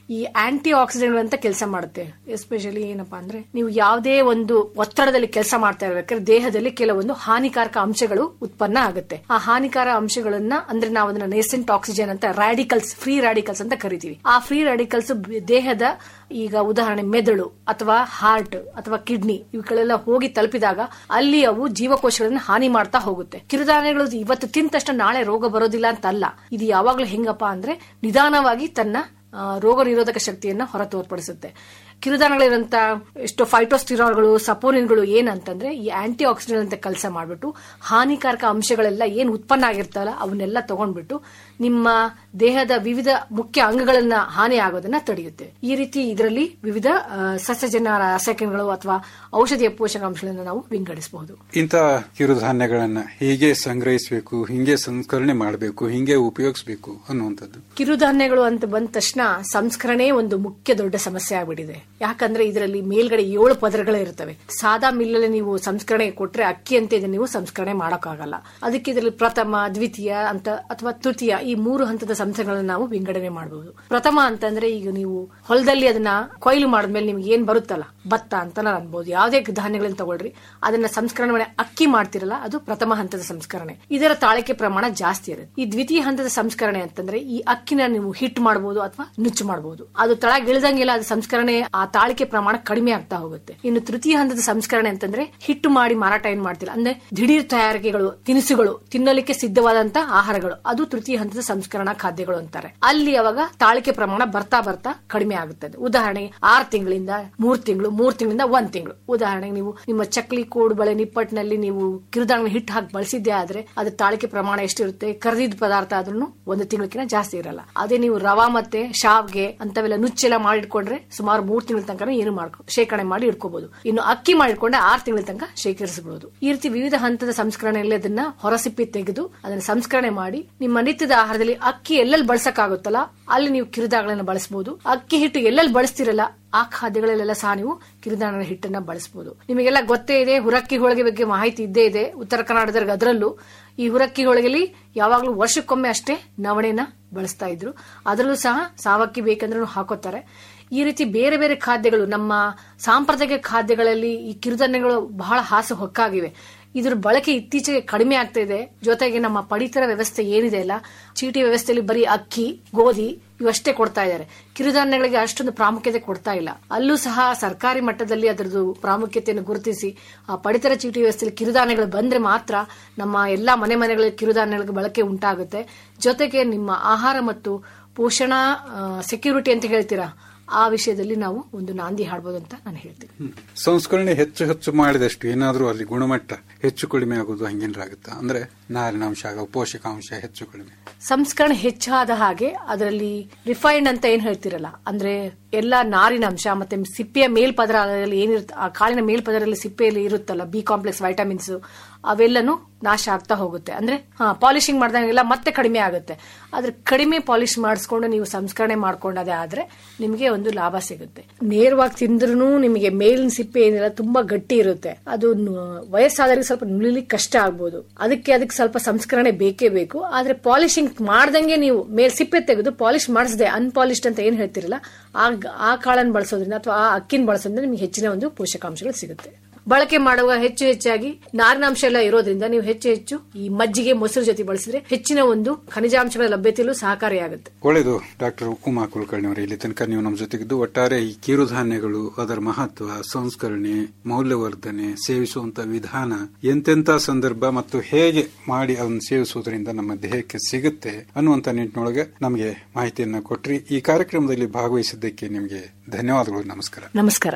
S11: ಈ ಆಂಟಿ ಆಕ್ಸಿಡೆಂಟ್ ಅಂತ ಕೆಲಸ ಮಾಡುತ್ತೆ ಎಸ್ಪೆಷಲಿ ಏನಪ್ಪಾ ಅಂದ್ರೆ ನೀವು ಯಾವುದೇ ಒಂದು ಒತ್ತಡದಲ್ಲಿ ಕೆಲಸ ಮಾಡ್ತಾ ಇರ್ಬೇಕಾದ್ರೆ ದೇಹದಲ್ಲಿ ಕೆಲವೊಂದು ಹಾನಿಕಾರಕ ಅಂಶಗಳು ಉತ್ಪನ್ನ ಆಗುತ್ತೆ ಆ ಹಾನಿಕಾರ ಅಂಶಗಳನ್ನ ಅಂದ್ರೆ ನಾವು ಅದನ್ನ ನೇಸೆಂಟ್ ಆಕ್ಸಿಜನ್ ಅಂತ ರಾಡಿಕಲ್ಸ್ ಫ್ರೀ ರಾಡಿಕಲ್ಸ್ ಅಂತ ಕರಿತೀವಿ ಆ ಫ್ರೀ ರಾಡಿಕಲ್ಸ್ ದೇಹದ ಈಗ ಉದಾಹರಣೆ ಮೆದುಳು ಅಥವಾ ಹಾರ್ಟ್ ಅಥವಾ ಕಿಡ್ನಿ ಇವುಗಳೆಲ್ಲ ಹೋಗಿ ತಲುಪಿದಾಗ ಅಲ್ಲಿ ಅವು ಜೀವಕೋಶಗಳನ್ನ ಹಾನಿ ಮಾಡ್ತಾ ಹೋಗುತ್ತೆ ಕಿರುಧಾನ್ಯಗಳು ಇವತ್ತು ತಿಂದ ತಕ್ಷಣ ನಾಳೆ ರೋಗ ಬರೋದಿಲ್ಲ ಅಂತ ಅಲ್ಲ ಇದು ಯಾವಾಗ್ಲೂ ಹೆಂಗಪ್ಪ ಅಂದ್ರೆ ನಿಧಾನವಾಗಿ ತನ್ನ ಆ, ರೋಗ ನಿರೋಧಕ ಶಕ್ತಿಯನ್ನ ಹೊರ ತೋರ್ಪಡಿಸುತ್ತೆ ಕಿರುಧಾನ್ಯಗಳಿರಂತ ಎಷ್ಟೋ ಫೈಟೋಸ್ಟಿರಾಲ್ಗಳು ಸಪೋನಿನ್ಗಳು ಏನಂತಂದ್ರೆ ಈ ಆಂಟಿ ಆಕ್ಸಿಡೆಂಟ್ ಅಂತ ಕೆಲಸ ಮಾಡ್ಬಿಟ್ಟು ಹಾನಿಕಾರಕ ಅಂಶಗಳೆಲ್ಲ ಏನ್ ಉತ್ಪನ್ನ ಆಗಿರ್ತಲ್ಲ ಅವನ್ನೆಲ್ಲ ತಗೊಂಡ್ಬಿಟ್ಟು ನಿಮ್ಮ ದೇಹದ ವಿವಿಧ ಮುಖ್ಯ ಅಂಗಗಳನ್ನ ಹಾನಿ ಆಗೋದನ್ನ ತಡೆಯುತ್ತೆ ಈ ರೀತಿ ಇದರಲ್ಲಿ ವಿವಿಧ ಆ, ಸಸ್ಯಜನ್ಯ ರಾಸಾಯನಿಕಗಳು ಅಥವಾ ಔಷಧೀಯ ಪೋಷಕಾಂಶಗಳನ್ನ ನಾವು ವಿಂಗಡಿಸಬಹುದು
S9: ಇಂಥ ಕಿರುಧಾನ್ಯಗಳನ್ನ ಹೀಗೆ ಸಂಗ್ರಹಿಸಬೇಕು ಹಿಂಗೆ ಸಂಸ್ಕರಣೆ ಮಾಡಬೇಕು ಹಿಂಗೆ ಉಪಯೋಗಿಸಬೇಕು ಅನ್ನುವಂಥದ್ದು
S11: ಕಿರುಧಾನ್ಯಗಳು ಅಂತ ಬಂದ ತಕ್ಷಣ ಸಂಸ್ಕರಣೆ ಒಂದು ಮುಖ್ಯ ದೊಡ್ಡ ಸಮಸ್ಯೆ ಆಗ್ಬಿಟ್ಟಿದೆ ಯಾಕಂದ್ರೆ ಇದರಲ್ಲಿ ಮೇಲ್ಗಡೆ ಏಳು ಪದರಗಳೇ ಇರ್ತವೆ ಸಾದಾ ಮಿಲ್ಲಲ್ಲಿ ನೀವು ಸಂಸ್ಕರಣೆ ಕೊಟ್ರೆ ಅಕ್ಕಿ ಅಂತ ಇದನ್ನ ನೀವು ಸಂಸ್ಕರಣೆ ಮಾಡೋಕ್ಕಾಗಲ್ಲ ಅದಕ್ಕೆ ಇದರಲ್ಲಿ ಪ್ರಥಮ ದ್ವಿತೀಯ ಅಂತ ಅಥವಾ ತೃತೀಯ ಈ ಮೂರು ಹಂತದ ಸಂಸ್ಥೆಗಳನ್ನ ನಾವು ವಿಂಗಡಣೆ ಮಾಡಬಹುದು ಪ್ರಥಮ ಅಂತಂದ್ರೆ ಈಗ ನೀವು ಹೊಲದಲ್ಲಿ ಅದನ್ನ ಕೊಯ್ಲು ಮಾಡಿದ್ಮೇಲೆ ನಿಮ್ಗೆ ಏನ್ ಬರುತ್ತಲ್ಲ ಭತ್ತ ಅಂತ ನಾನು ಅನ್ಬೋದು ಯಾವುದೇ ಧಾನ್ಯಗಳನ್ನ ತಗೊಳ್ರಿ ಅದನ್ನ ಸಂಸ್ಕರಣೆ ಮಾಡಿ ಅಕ್ಕಿ ಮಾಡ್ತಿರಲ್ಲ ಅದು ಪ್ರಥಮ ಹಂತದ ಸಂಸ್ಕರಣೆ ಇದರ ತಾಳಿಕೆ ಪ್ರಮಾಣ ಜಾಸ್ತಿ ಇರುತ್ತೆ ಈ ದ್ವಿತೀಯ ಹಂತದ ಸಂಸ್ಕರಣೆ ಅಂತಂದ್ರೆ ಈ ಅಕ್ಕಿನ ನೀವು ಹಿಟ್ ಮಾಡಬಹುದು ಅಥವಾ ನುಚ್ಚು ಮಾಡಬಹುದು ಅದು ತಳಗ ಇಳಿದಂಗೆಲ್ಲ ಅದು ಸಂಸ್ಕರಣೆ ಆ ತಾಳಿಕೆ ಪ್ರಮಾಣ ಕಡಿಮೆ ಆಗ್ತಾ ಹೋಗುತ್ತೆ ಇನ್ನು ತೃತೀಯ ಹಂತದ ಸಂಸ್ಕರಣೆ ಅಂತಂದ್ರೆ ಹಿಟ್ಟು ಮಾಡಿ ಮಾರಾಟ ಏನ್ ಮಾಡ್ತಿಲ್ಲ ಅಂದ್ರೆ ದಿಢೀರ್ ತಯಾರಿಕೆಗಳು ತಿನಿಸುಗಳು ತಿನ್ನಲಿಕ್ಕೆ ಸಿದ್ಧವಾದಂತ ಆಹಾರಗಳು ಅದು ತೃತೀಯ ಹಂತದ ಸಂಸ್ಕರಣಾ ಖಾದ್ಯಗಳು ಅಂತಾರೆ ಅಲ್ಲಿ ಅವಾಗ ತಾಳಿಕೆ ಪ್ರಮಾಣ ಬರ್ತಾ ಬರ್ತಾ ಕಡಿಮೆ ಆಗುತ್ತದೆ ಉದಾಹರಣೆಗೆ ಆರು ತಿಂಗಳಿಂದ ಮೂರ್ ತಿಂಗಳು ಮೂರ್ ತಿಂಗಳಿಂದ ಒಂದ್ ತಿಂಗಳು ಉದಾಹರಣೆಗೆ ನೀವು ನಿಮ್ಮ ಚಕ್ಲಿ ಕೋಡು ಬಳೆ ನಿಪ್ಪಟ್ಟಿನಲ್ಲಿ ನೀವು ಕಿರುಧಾನ್ಯ ಹಿಟ್ಟು ಹಾಕಿ ಬಳಸಿದ್ದೆ ಆದ್ರೆ ಅದ್ರ ತಾಳಿಕೆ ಪ್ರಮಾಣ ಎಷ್ಟಿರುತ್ತೆ ಕರೆದಿದ್ದ ಪದಾರ್ಥ ಆದ್ರೂ ಒಂದು ತಿಂಗಳಕ್ಕಿಂತ ಜಾಸ್ತಿ ಇರಲ್ಲ ಅದೇ ನೀವು ರವಾ ಮತ್ತೆ ಶಾವ್ಗೆ ಅಂತವೆಲ್ಲ ನುಚ್ಚೆಲ್ಲ ಮಾಡಿಟ್ಕೊಂಡ್ರೆ ಸುಮಾರು ಮೂರ್ ತಿಂಗಳ ತನಕ ಏನು ಮಾಡ್ಕೊ ಶೇಖರಣೆ ಮಾಡಿ ಇಟ್ಕೋಬಹುದು ಇನ್ನು ಅಕ್ಕಿ ಮಾಡಿಟ್ಕೊಂಡ್ರೆ ಆರು ತಿಂಗಳ ತನಕ ಶೇಖರಿಸಬಹುದು ಈ ರೀತಿ ವಿವಿಧ ಹಂತದ ಸಂಸ್ಕರಣೆಯಲ್ಲಿ ಅದನ್ನ ಹೊರಸಿಪ್ಪಿ ತೆಗೆದು ಅದನ್ನ ಸಂಸ್ಕರಣೆ ಮಾಡಿ ನಿಮ್ಮ ನಿತ್ಯದ ಆಹಾರದಲ್ಲಿ ಅಕ್ಕಿ ಎಲ್ಲೆಲ್ಲಿ ಬಳಸಕ್ಕಾಗುತ್ತಲ್ಲ ಅಲ್ಲಿ ನೀವು ಕಿರುದಾಗಳನ್ನ ಬಳಸಬಹುದು ಅಕ್ಕಿ ಹಿಟ್ಟು ಎಲ್ಲೆಲ್ಲಿ ಬಳಸ್ತಿರಲ್ಲ ಆ ಖಾದ್ಯಗಳಲ್ಲೆಲ್ಲ ಸಹ ನೀವು ಕಿರುಧಾನ್ಯದ ಹಿಟ್ಟನ್ನ ಬಳಸಬಹುದು ನಿಮಗೆಲ್ಲ ಗೊತ್ತೇ ಇದೆ ಹುರಕ್ಕಿ ಹೋಳಿಗೆ ಬಗ್ಗೆ ಮಾಹಿತಿ ಇದ್ದೇ ಇದೆ ಉತ್ತರ ಕರ್ನಾಟಕದಲ್ಲಿ ಅದರಲ್ಲೂ ಈ ಹುರಕ್ಕಿ ಹೋಳಿಗೆಲಿ ಯಾವಾಗ್ಲೂ ವರ್ಷಕ್ಕೊಮ್ಮೆ ಅಷ್ಟೇ ನವಣೆನ ಬಳಸ್ತಾ ಇದ್ರು ಅದರಲ್ಲೂ ಸಹ ಸಾವಕ್ಕಿ ಬೇಕಂದ್ರೂ ಹಾಕೋತಾರೆ ಈ ರೀತಿ ಬೇರೆ ಬೇರೆ ಖಾದ್ಯಗಳು ನಮ್ಮ ಸಾಂಪ್ರದಾಯಿಕ ಖಾದ್ಯಗಳಲ್ಲಿ ಈ ಕಿರುಧಾನ್ಯಗಳು ಬಹಳ ಹಾಸು ಹೊಕ್ಕಾಗಿವೆ ಇದ್ರ ಬಳಕೆ ಇತ್ತೀಚೆಗೆ ಕಡಿಮೆ ಆಗ್ತಾ ಇದೆ ಜೊತೆಗೆ ನಮ್ಮ ಪಡಿತರ ವ್ಯವಸ್ಥೆ ಏನಿದೆ ಅಲ್ಲ ಚೀಟಿ ವ್ಯವಸ್ಥೆಯಲ್ಲಿ ಬರೀ ಅಕ್ಕಿ ಗೋಧಿ ಇವಷ್ಟೇ ಕೊಡ್ತಾ ಇದ್ದಾರೆ ಕಿರುಧಾನ್ಯಗಳಿಗೆ ಅಷ್ಟೊಂದು ಪ್ರಾಮುಖ್ಯತೆ ಕೊಡ್ತಾ ಇಲ್ಲ ಅಲ್ಲೂ ಸಹ ಸರ್ಕಾರಿ ಮಟ್ಟದಲ್ಲಿ ಅದರದ್ದು ಪ್ರಾಮುಖ್ಯತೆಯನ್ನು ಗುರುತಿಸಿ ಆ ಪಡಿತರ ಚೀಟಿ ವ್ಯವಸ್ಥೆಯಲ್ಲಿ ಕಿರುಧಾನ್ಯಗಳು ಬಂದ್ರೆ ಮಾತ್ರ ನಮ್ಮ ಎಲ್ಲಾ ಮನೆ ಮನೆಗಳಲ್ಲಿ ಕಿರುಧಾನ್ಯಗಳಿಗೆ ಬಳಕೆ ಉಂಟಾಗುತ್ತೆ ಜೊತೆಗೆ ನಿಮ್ಮ ಆಹಾರ ಮತ್ತು ಪೋಷಣಾ ಸೆಕ್ಯೂರಿಟಿ ಅಂತ ಹೇಳ್ತೀರಾ ಆ ವಿಷಯದಲ್ಲಿ ನಾವು ಒಂದು ನಾಂದಿ ಹಾಡ್ಬೋದು ಅಂತ ನಾನು ಹೇಳ್ತೀನಿ
S9: ಹ್ಮ್. ಸಂಸ್ಕರಣೆ ಹೆಚ್ಚು ಹೆಚ್ಚು ಮಾಡಿದಷ್ಟು ಏನಾದ್ರೂ ಅಲ್ಲಿ ಗುಣಮಟ್ಟ ಹೆಚ್ಚು ಕಡಿಮೆ ಆಗೋದು ಹಂಗೇನಾಗುತ್ತಾ ಅಂದ್ರೆ ನಾರಿನಾಂಶ ಆಗೋ ಪೋಷಕಾಂಶ ಹೆಚ್ಚು ಕಡಿಮೆ
S11: ಸಂಸ್ಕರಣೆ ಹೆಚ್ಚಾದ ಹಾಗೆ ಅದರಲ್ಲಿ ರಿಫೈನ್ಡ್ ಅಂತ ಏನ್ ಹೇಳ್ತಿರಲ್ಲ ಅಂದ್ರೆ ಎಲ್ಲ ನಾರಿನಾಂಶ ಮತ್ತೆ ಸಿಪ್ಪೆಯ ಮೇಲ್ಪದರ ಅದರಲ್ಲಿ ಏನಿರುತ್ತೆ ಆ ಕಾಳಿನ ಮೇಲ್ಪದರಲ್ಲಿ ಸಿಪ್ಪೆಯಲ್ಲಿ ಇರುತ್ತಲ್ಲ ಬಿ ಕಾಂಪ್ಲೆಕ್ಸ್ ವೈಟಮಿನ್ಸ್ ಅವೆಲ್ಲನೂ ನಾಶ ಆಗ್ತಾ ಹೋಗುತ್ತೆ ಅಂದ್ರೆ ಹಾ ಪಾಲಿಶಿಂಗ್ ಮಾಡಿದಾಗೆಲ್ಲ ಮತ್ತೆ ಕಡಿಮೆ ಆಗುತ್ತೆ ಆದ್ರೆ ಕಡಿಮೆ ಪಾಲಿಶ್ ಮಾಡಿಸ್ಕೊಂಡು ನೀವು ಸಂಸ್ಕರಣೆ ಮಾಡ್ಕೊಂಡದೇ ಆದ್ರೆ ನಿಮಗೆ ಒಂದು ಲಾಭ ಸಿಗುತ್ತೆ ನೇರವಾಗಿ ತಿಂದ್ರೂ ನಿಮಗೆ ಮೇಲಿನ ಸಿಪ್ಪೆ ಏನಿಲ್ಲ ತುಂಬಾ ಗಟ್ಟಿ ಇರುತ್ತೆ ಅದು ನು- ವಯಸ್ಸಾದವರಿಗೆ ಸ್ವಲ್ಪ ನುಲಿಲಿಕ್ಕೆ ಕಷ್ಟ ಆಗ್ಬೋದು ಅದಕ್ಕೆ ಅದಕ್ಕೆ ಸ್ವಲ್ಪ ಸಂಸ್ಕರಣೆ ಬೇಕೇ ಬೇಕು ಆದ್ರೆ ಪಾಲಿಶಿಂಗ್ ಮಾಡ್ದಂಗೆ ನೀವು ಮೇಲ್ ಸಿಪ್ಪೆ ತೆಗೆದು ಪಾಲಿಶ್ ಮಾಡಿಸದೆ ಅನ್ಪಾಲಿಶ್ಡ್ ಅಂತ ಏನ್ ಹೇಳ್ತಿರಲ್ಲ ಆ ಆ ಕಾಳನ್ನು ಬಳಸೋದ್ರಿಂದ ಅಥವಾ ಆ ಅಕ್ಕಿನ ಬಳಸೋದ್ರಿಂದ ನಿಮ್ಗೆ ಹೆಚ್ಚಿನ ಒಂದು ಪೋಷಕಾಂಶಗಳು ಸಿಗುತ್ತೆ ಬಳಕೆ ಮಾಡುವಾಗ ಹೆಚ್ಚು ಹೆಚ್ಚಾಗಿ ನಾರಿನಾಂಶ ಎಲ್ಲ ಇರೋದ್ರಿಂದ ನೀವು ಹೆಚ್ಚು ಹೆಚ್ಚು ಈ ಮಜ್ಜಿಗೆ ಮೊಸರು ಜೊತೆ ಬಳಸಿದ್ರೆ ಹೆಚ್ಚಿನ ಒಂದು ಖನಿಜಾಂಶಗಳ ಲಭ್ಯತೆಯಲ್ಲೂ ಸಹಕಾರಿಯಾಗುತ್ತೆ
S9: ಒಳ್ಳೆಯದು ಡಾಕ್ಟರ್ ಉಮಾ ಕುಲಕರ್ಣಿ ಅವರೇ ಇಲ್ಲಿ ತನಕ ನೀವು ನಮ್ಮ ಜೊತೆಗಿದ್ದು ಒಟ್ಟಾರೆ ಈ ಕಿರುಧಾನ್ಯಗಳು ಅದರ ಮಹತ್ವ ಸಂಸ್ಕರಣೆ ಮೌಲ್ಯವರ್ಧನೆ ಸೇವಿಸುವಂತ ವಿಧಾನ ಎಂತೆಂತ ಸಂದರ್ಭ ಮತ್ತು ಹೇಗೆ ಮಾಡಿ ಅದನ್ನು ಸೇವಿಸುವುದರಿಂದ ನಮ್ಮ ದೇಹಕ್ಕೆ ಸಿಗುತ್ತೆ ಅನ್ನುವಂತ ನಿಟ್ಟಿನೊಳಗೆ ನಮಗೆ ಮಾಹಿತಿಯನ್ನ ಕೊಟ್ರಿ ಈ ಕಾರ್ಯಕ್ರಮದಲ್ಲಿ ಭಾಗವಹಿಸಿದ್ದಕ್ಕೆ ನಿಮಗೆ ಧನ್ಯವಾದಗಳು ನಮಸ್ಕಾರ
S11: ನಮಸ್ಕಾರ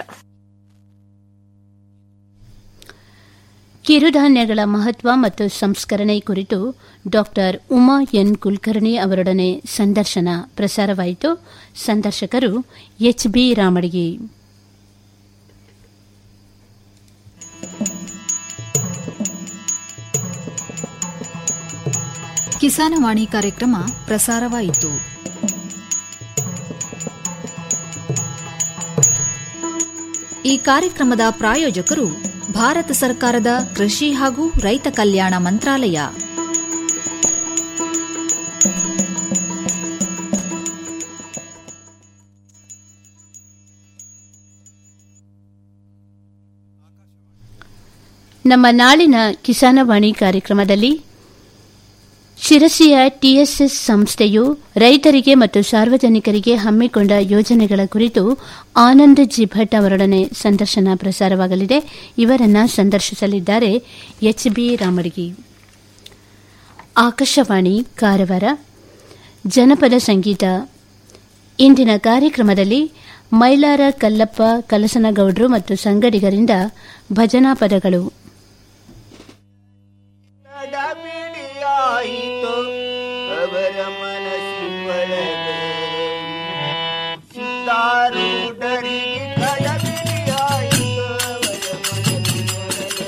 S8: ಕಿರುಧಾನ್ಯಗಳ ಮಹತ್ವ ಮತ್ತು ಸಂಸ್ಕರಣೆ ಕುರಿತು ಡಾಕ್ಟರ್ ಉಮಾ ಎನ್ ಕುಲಕರ್ಣಿ ಅವರೊಡನೆ ಸಂದರ್ಶನ ಪ್ರಸಾರವಾಯಿತು ಸಂದರ್ಶಕರು ಎಚ್ ಬಿ ರಾಮಡಿಗೆ
S1: ಕಿಸಾನವಾಣಿ ಕಾರ್ಯಕ್ರಮ ಪ್ರಸಾರವಾಯಿತು ಈ ಕಾರ್ಯಕ್ರಮದ ಪ್ರಾಯೋಜಕರು ಭಾರತ ಸರ್ಕಾರದ ಕೃಷಿ ಹಾಗೂ ರೈತ ಕಲ್ಯಾಣ ಮಂತ್ರಾಲಯ
S8: ನಮ್ಮ ನಾಳಿನ ಕಿಸಾನವಾಣಿ ಕಾರ್ಯಕ್ರಮದಲ್ಲಿ ಶಿರಸಿಯ ಟಿಎಸ್ಎಸ್ ಸಂಸ್ಥೆಯು ರೈತರಿಗೆ ಮತ್ತು ಸಾರ್ವಜನಿಕರಿಗೆ ಹಮ್ಮಿಕೊಂಡ ಯೋಜನೆಗಳ ಕುರಿತು ಆನಂದ್ ಜಿ ಭಟ್ ಅವರೊಡನೆ ಸಂದರ್ಶನ ಪ್ರಸಾರವಾಗಲಿದೆ ಇವರನ್ನ ಸಂದರ್ಶಿಸಲಿದ್ದಾರೆ ಎಚ್ಬಿ ರಾಮಡಿಗಿ ಆಕಾಶವಾಣಿ ಕಾರವಾರ ಜನಪದ ಸಂಗೀತ ಇಂದಿನ ಕಾರ್ಯಕ್ರಮದಲ್ಲಿ ಮೈಲಾರ ಕಲ್ಲಪ್ಪ ಕಲಸನಗೌಡ್ರು ಮತ್ತು ಸಂಗಡಿಗರಿಂದ ಭಜನಾ ಪದಗಳು
S12: ಆಯಿತು ಅವರ ಮನಸ್ಸಿನೊಳಗೆ ಸಿದ್ಧಾರೂಢರಿಗೆ ಕಳಬಿಡಿಯಾಯಿತು ಅವರ ಮನಸ್ಸಿನೊಳಗೆ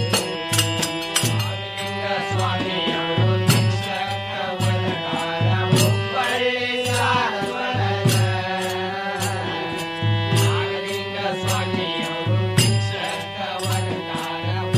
S12: ಸ್ವಾಮಿಯವರು ಶಿಕ್ಷಕವರಗಾರ ಹುಬ್ಬಳ್ಳಿ ಸಾರದೊಳಗ. ನಾಗಲಿಂಗ ಸ್ವಾಮಿಯವರು ಶಿಕ್ಷಕವರಗಾರ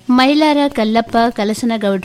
S8: ಮೈಲಾರ ಕಲ್ಲಪ್ಪ ಕಲಸನಗೌಡ್ರು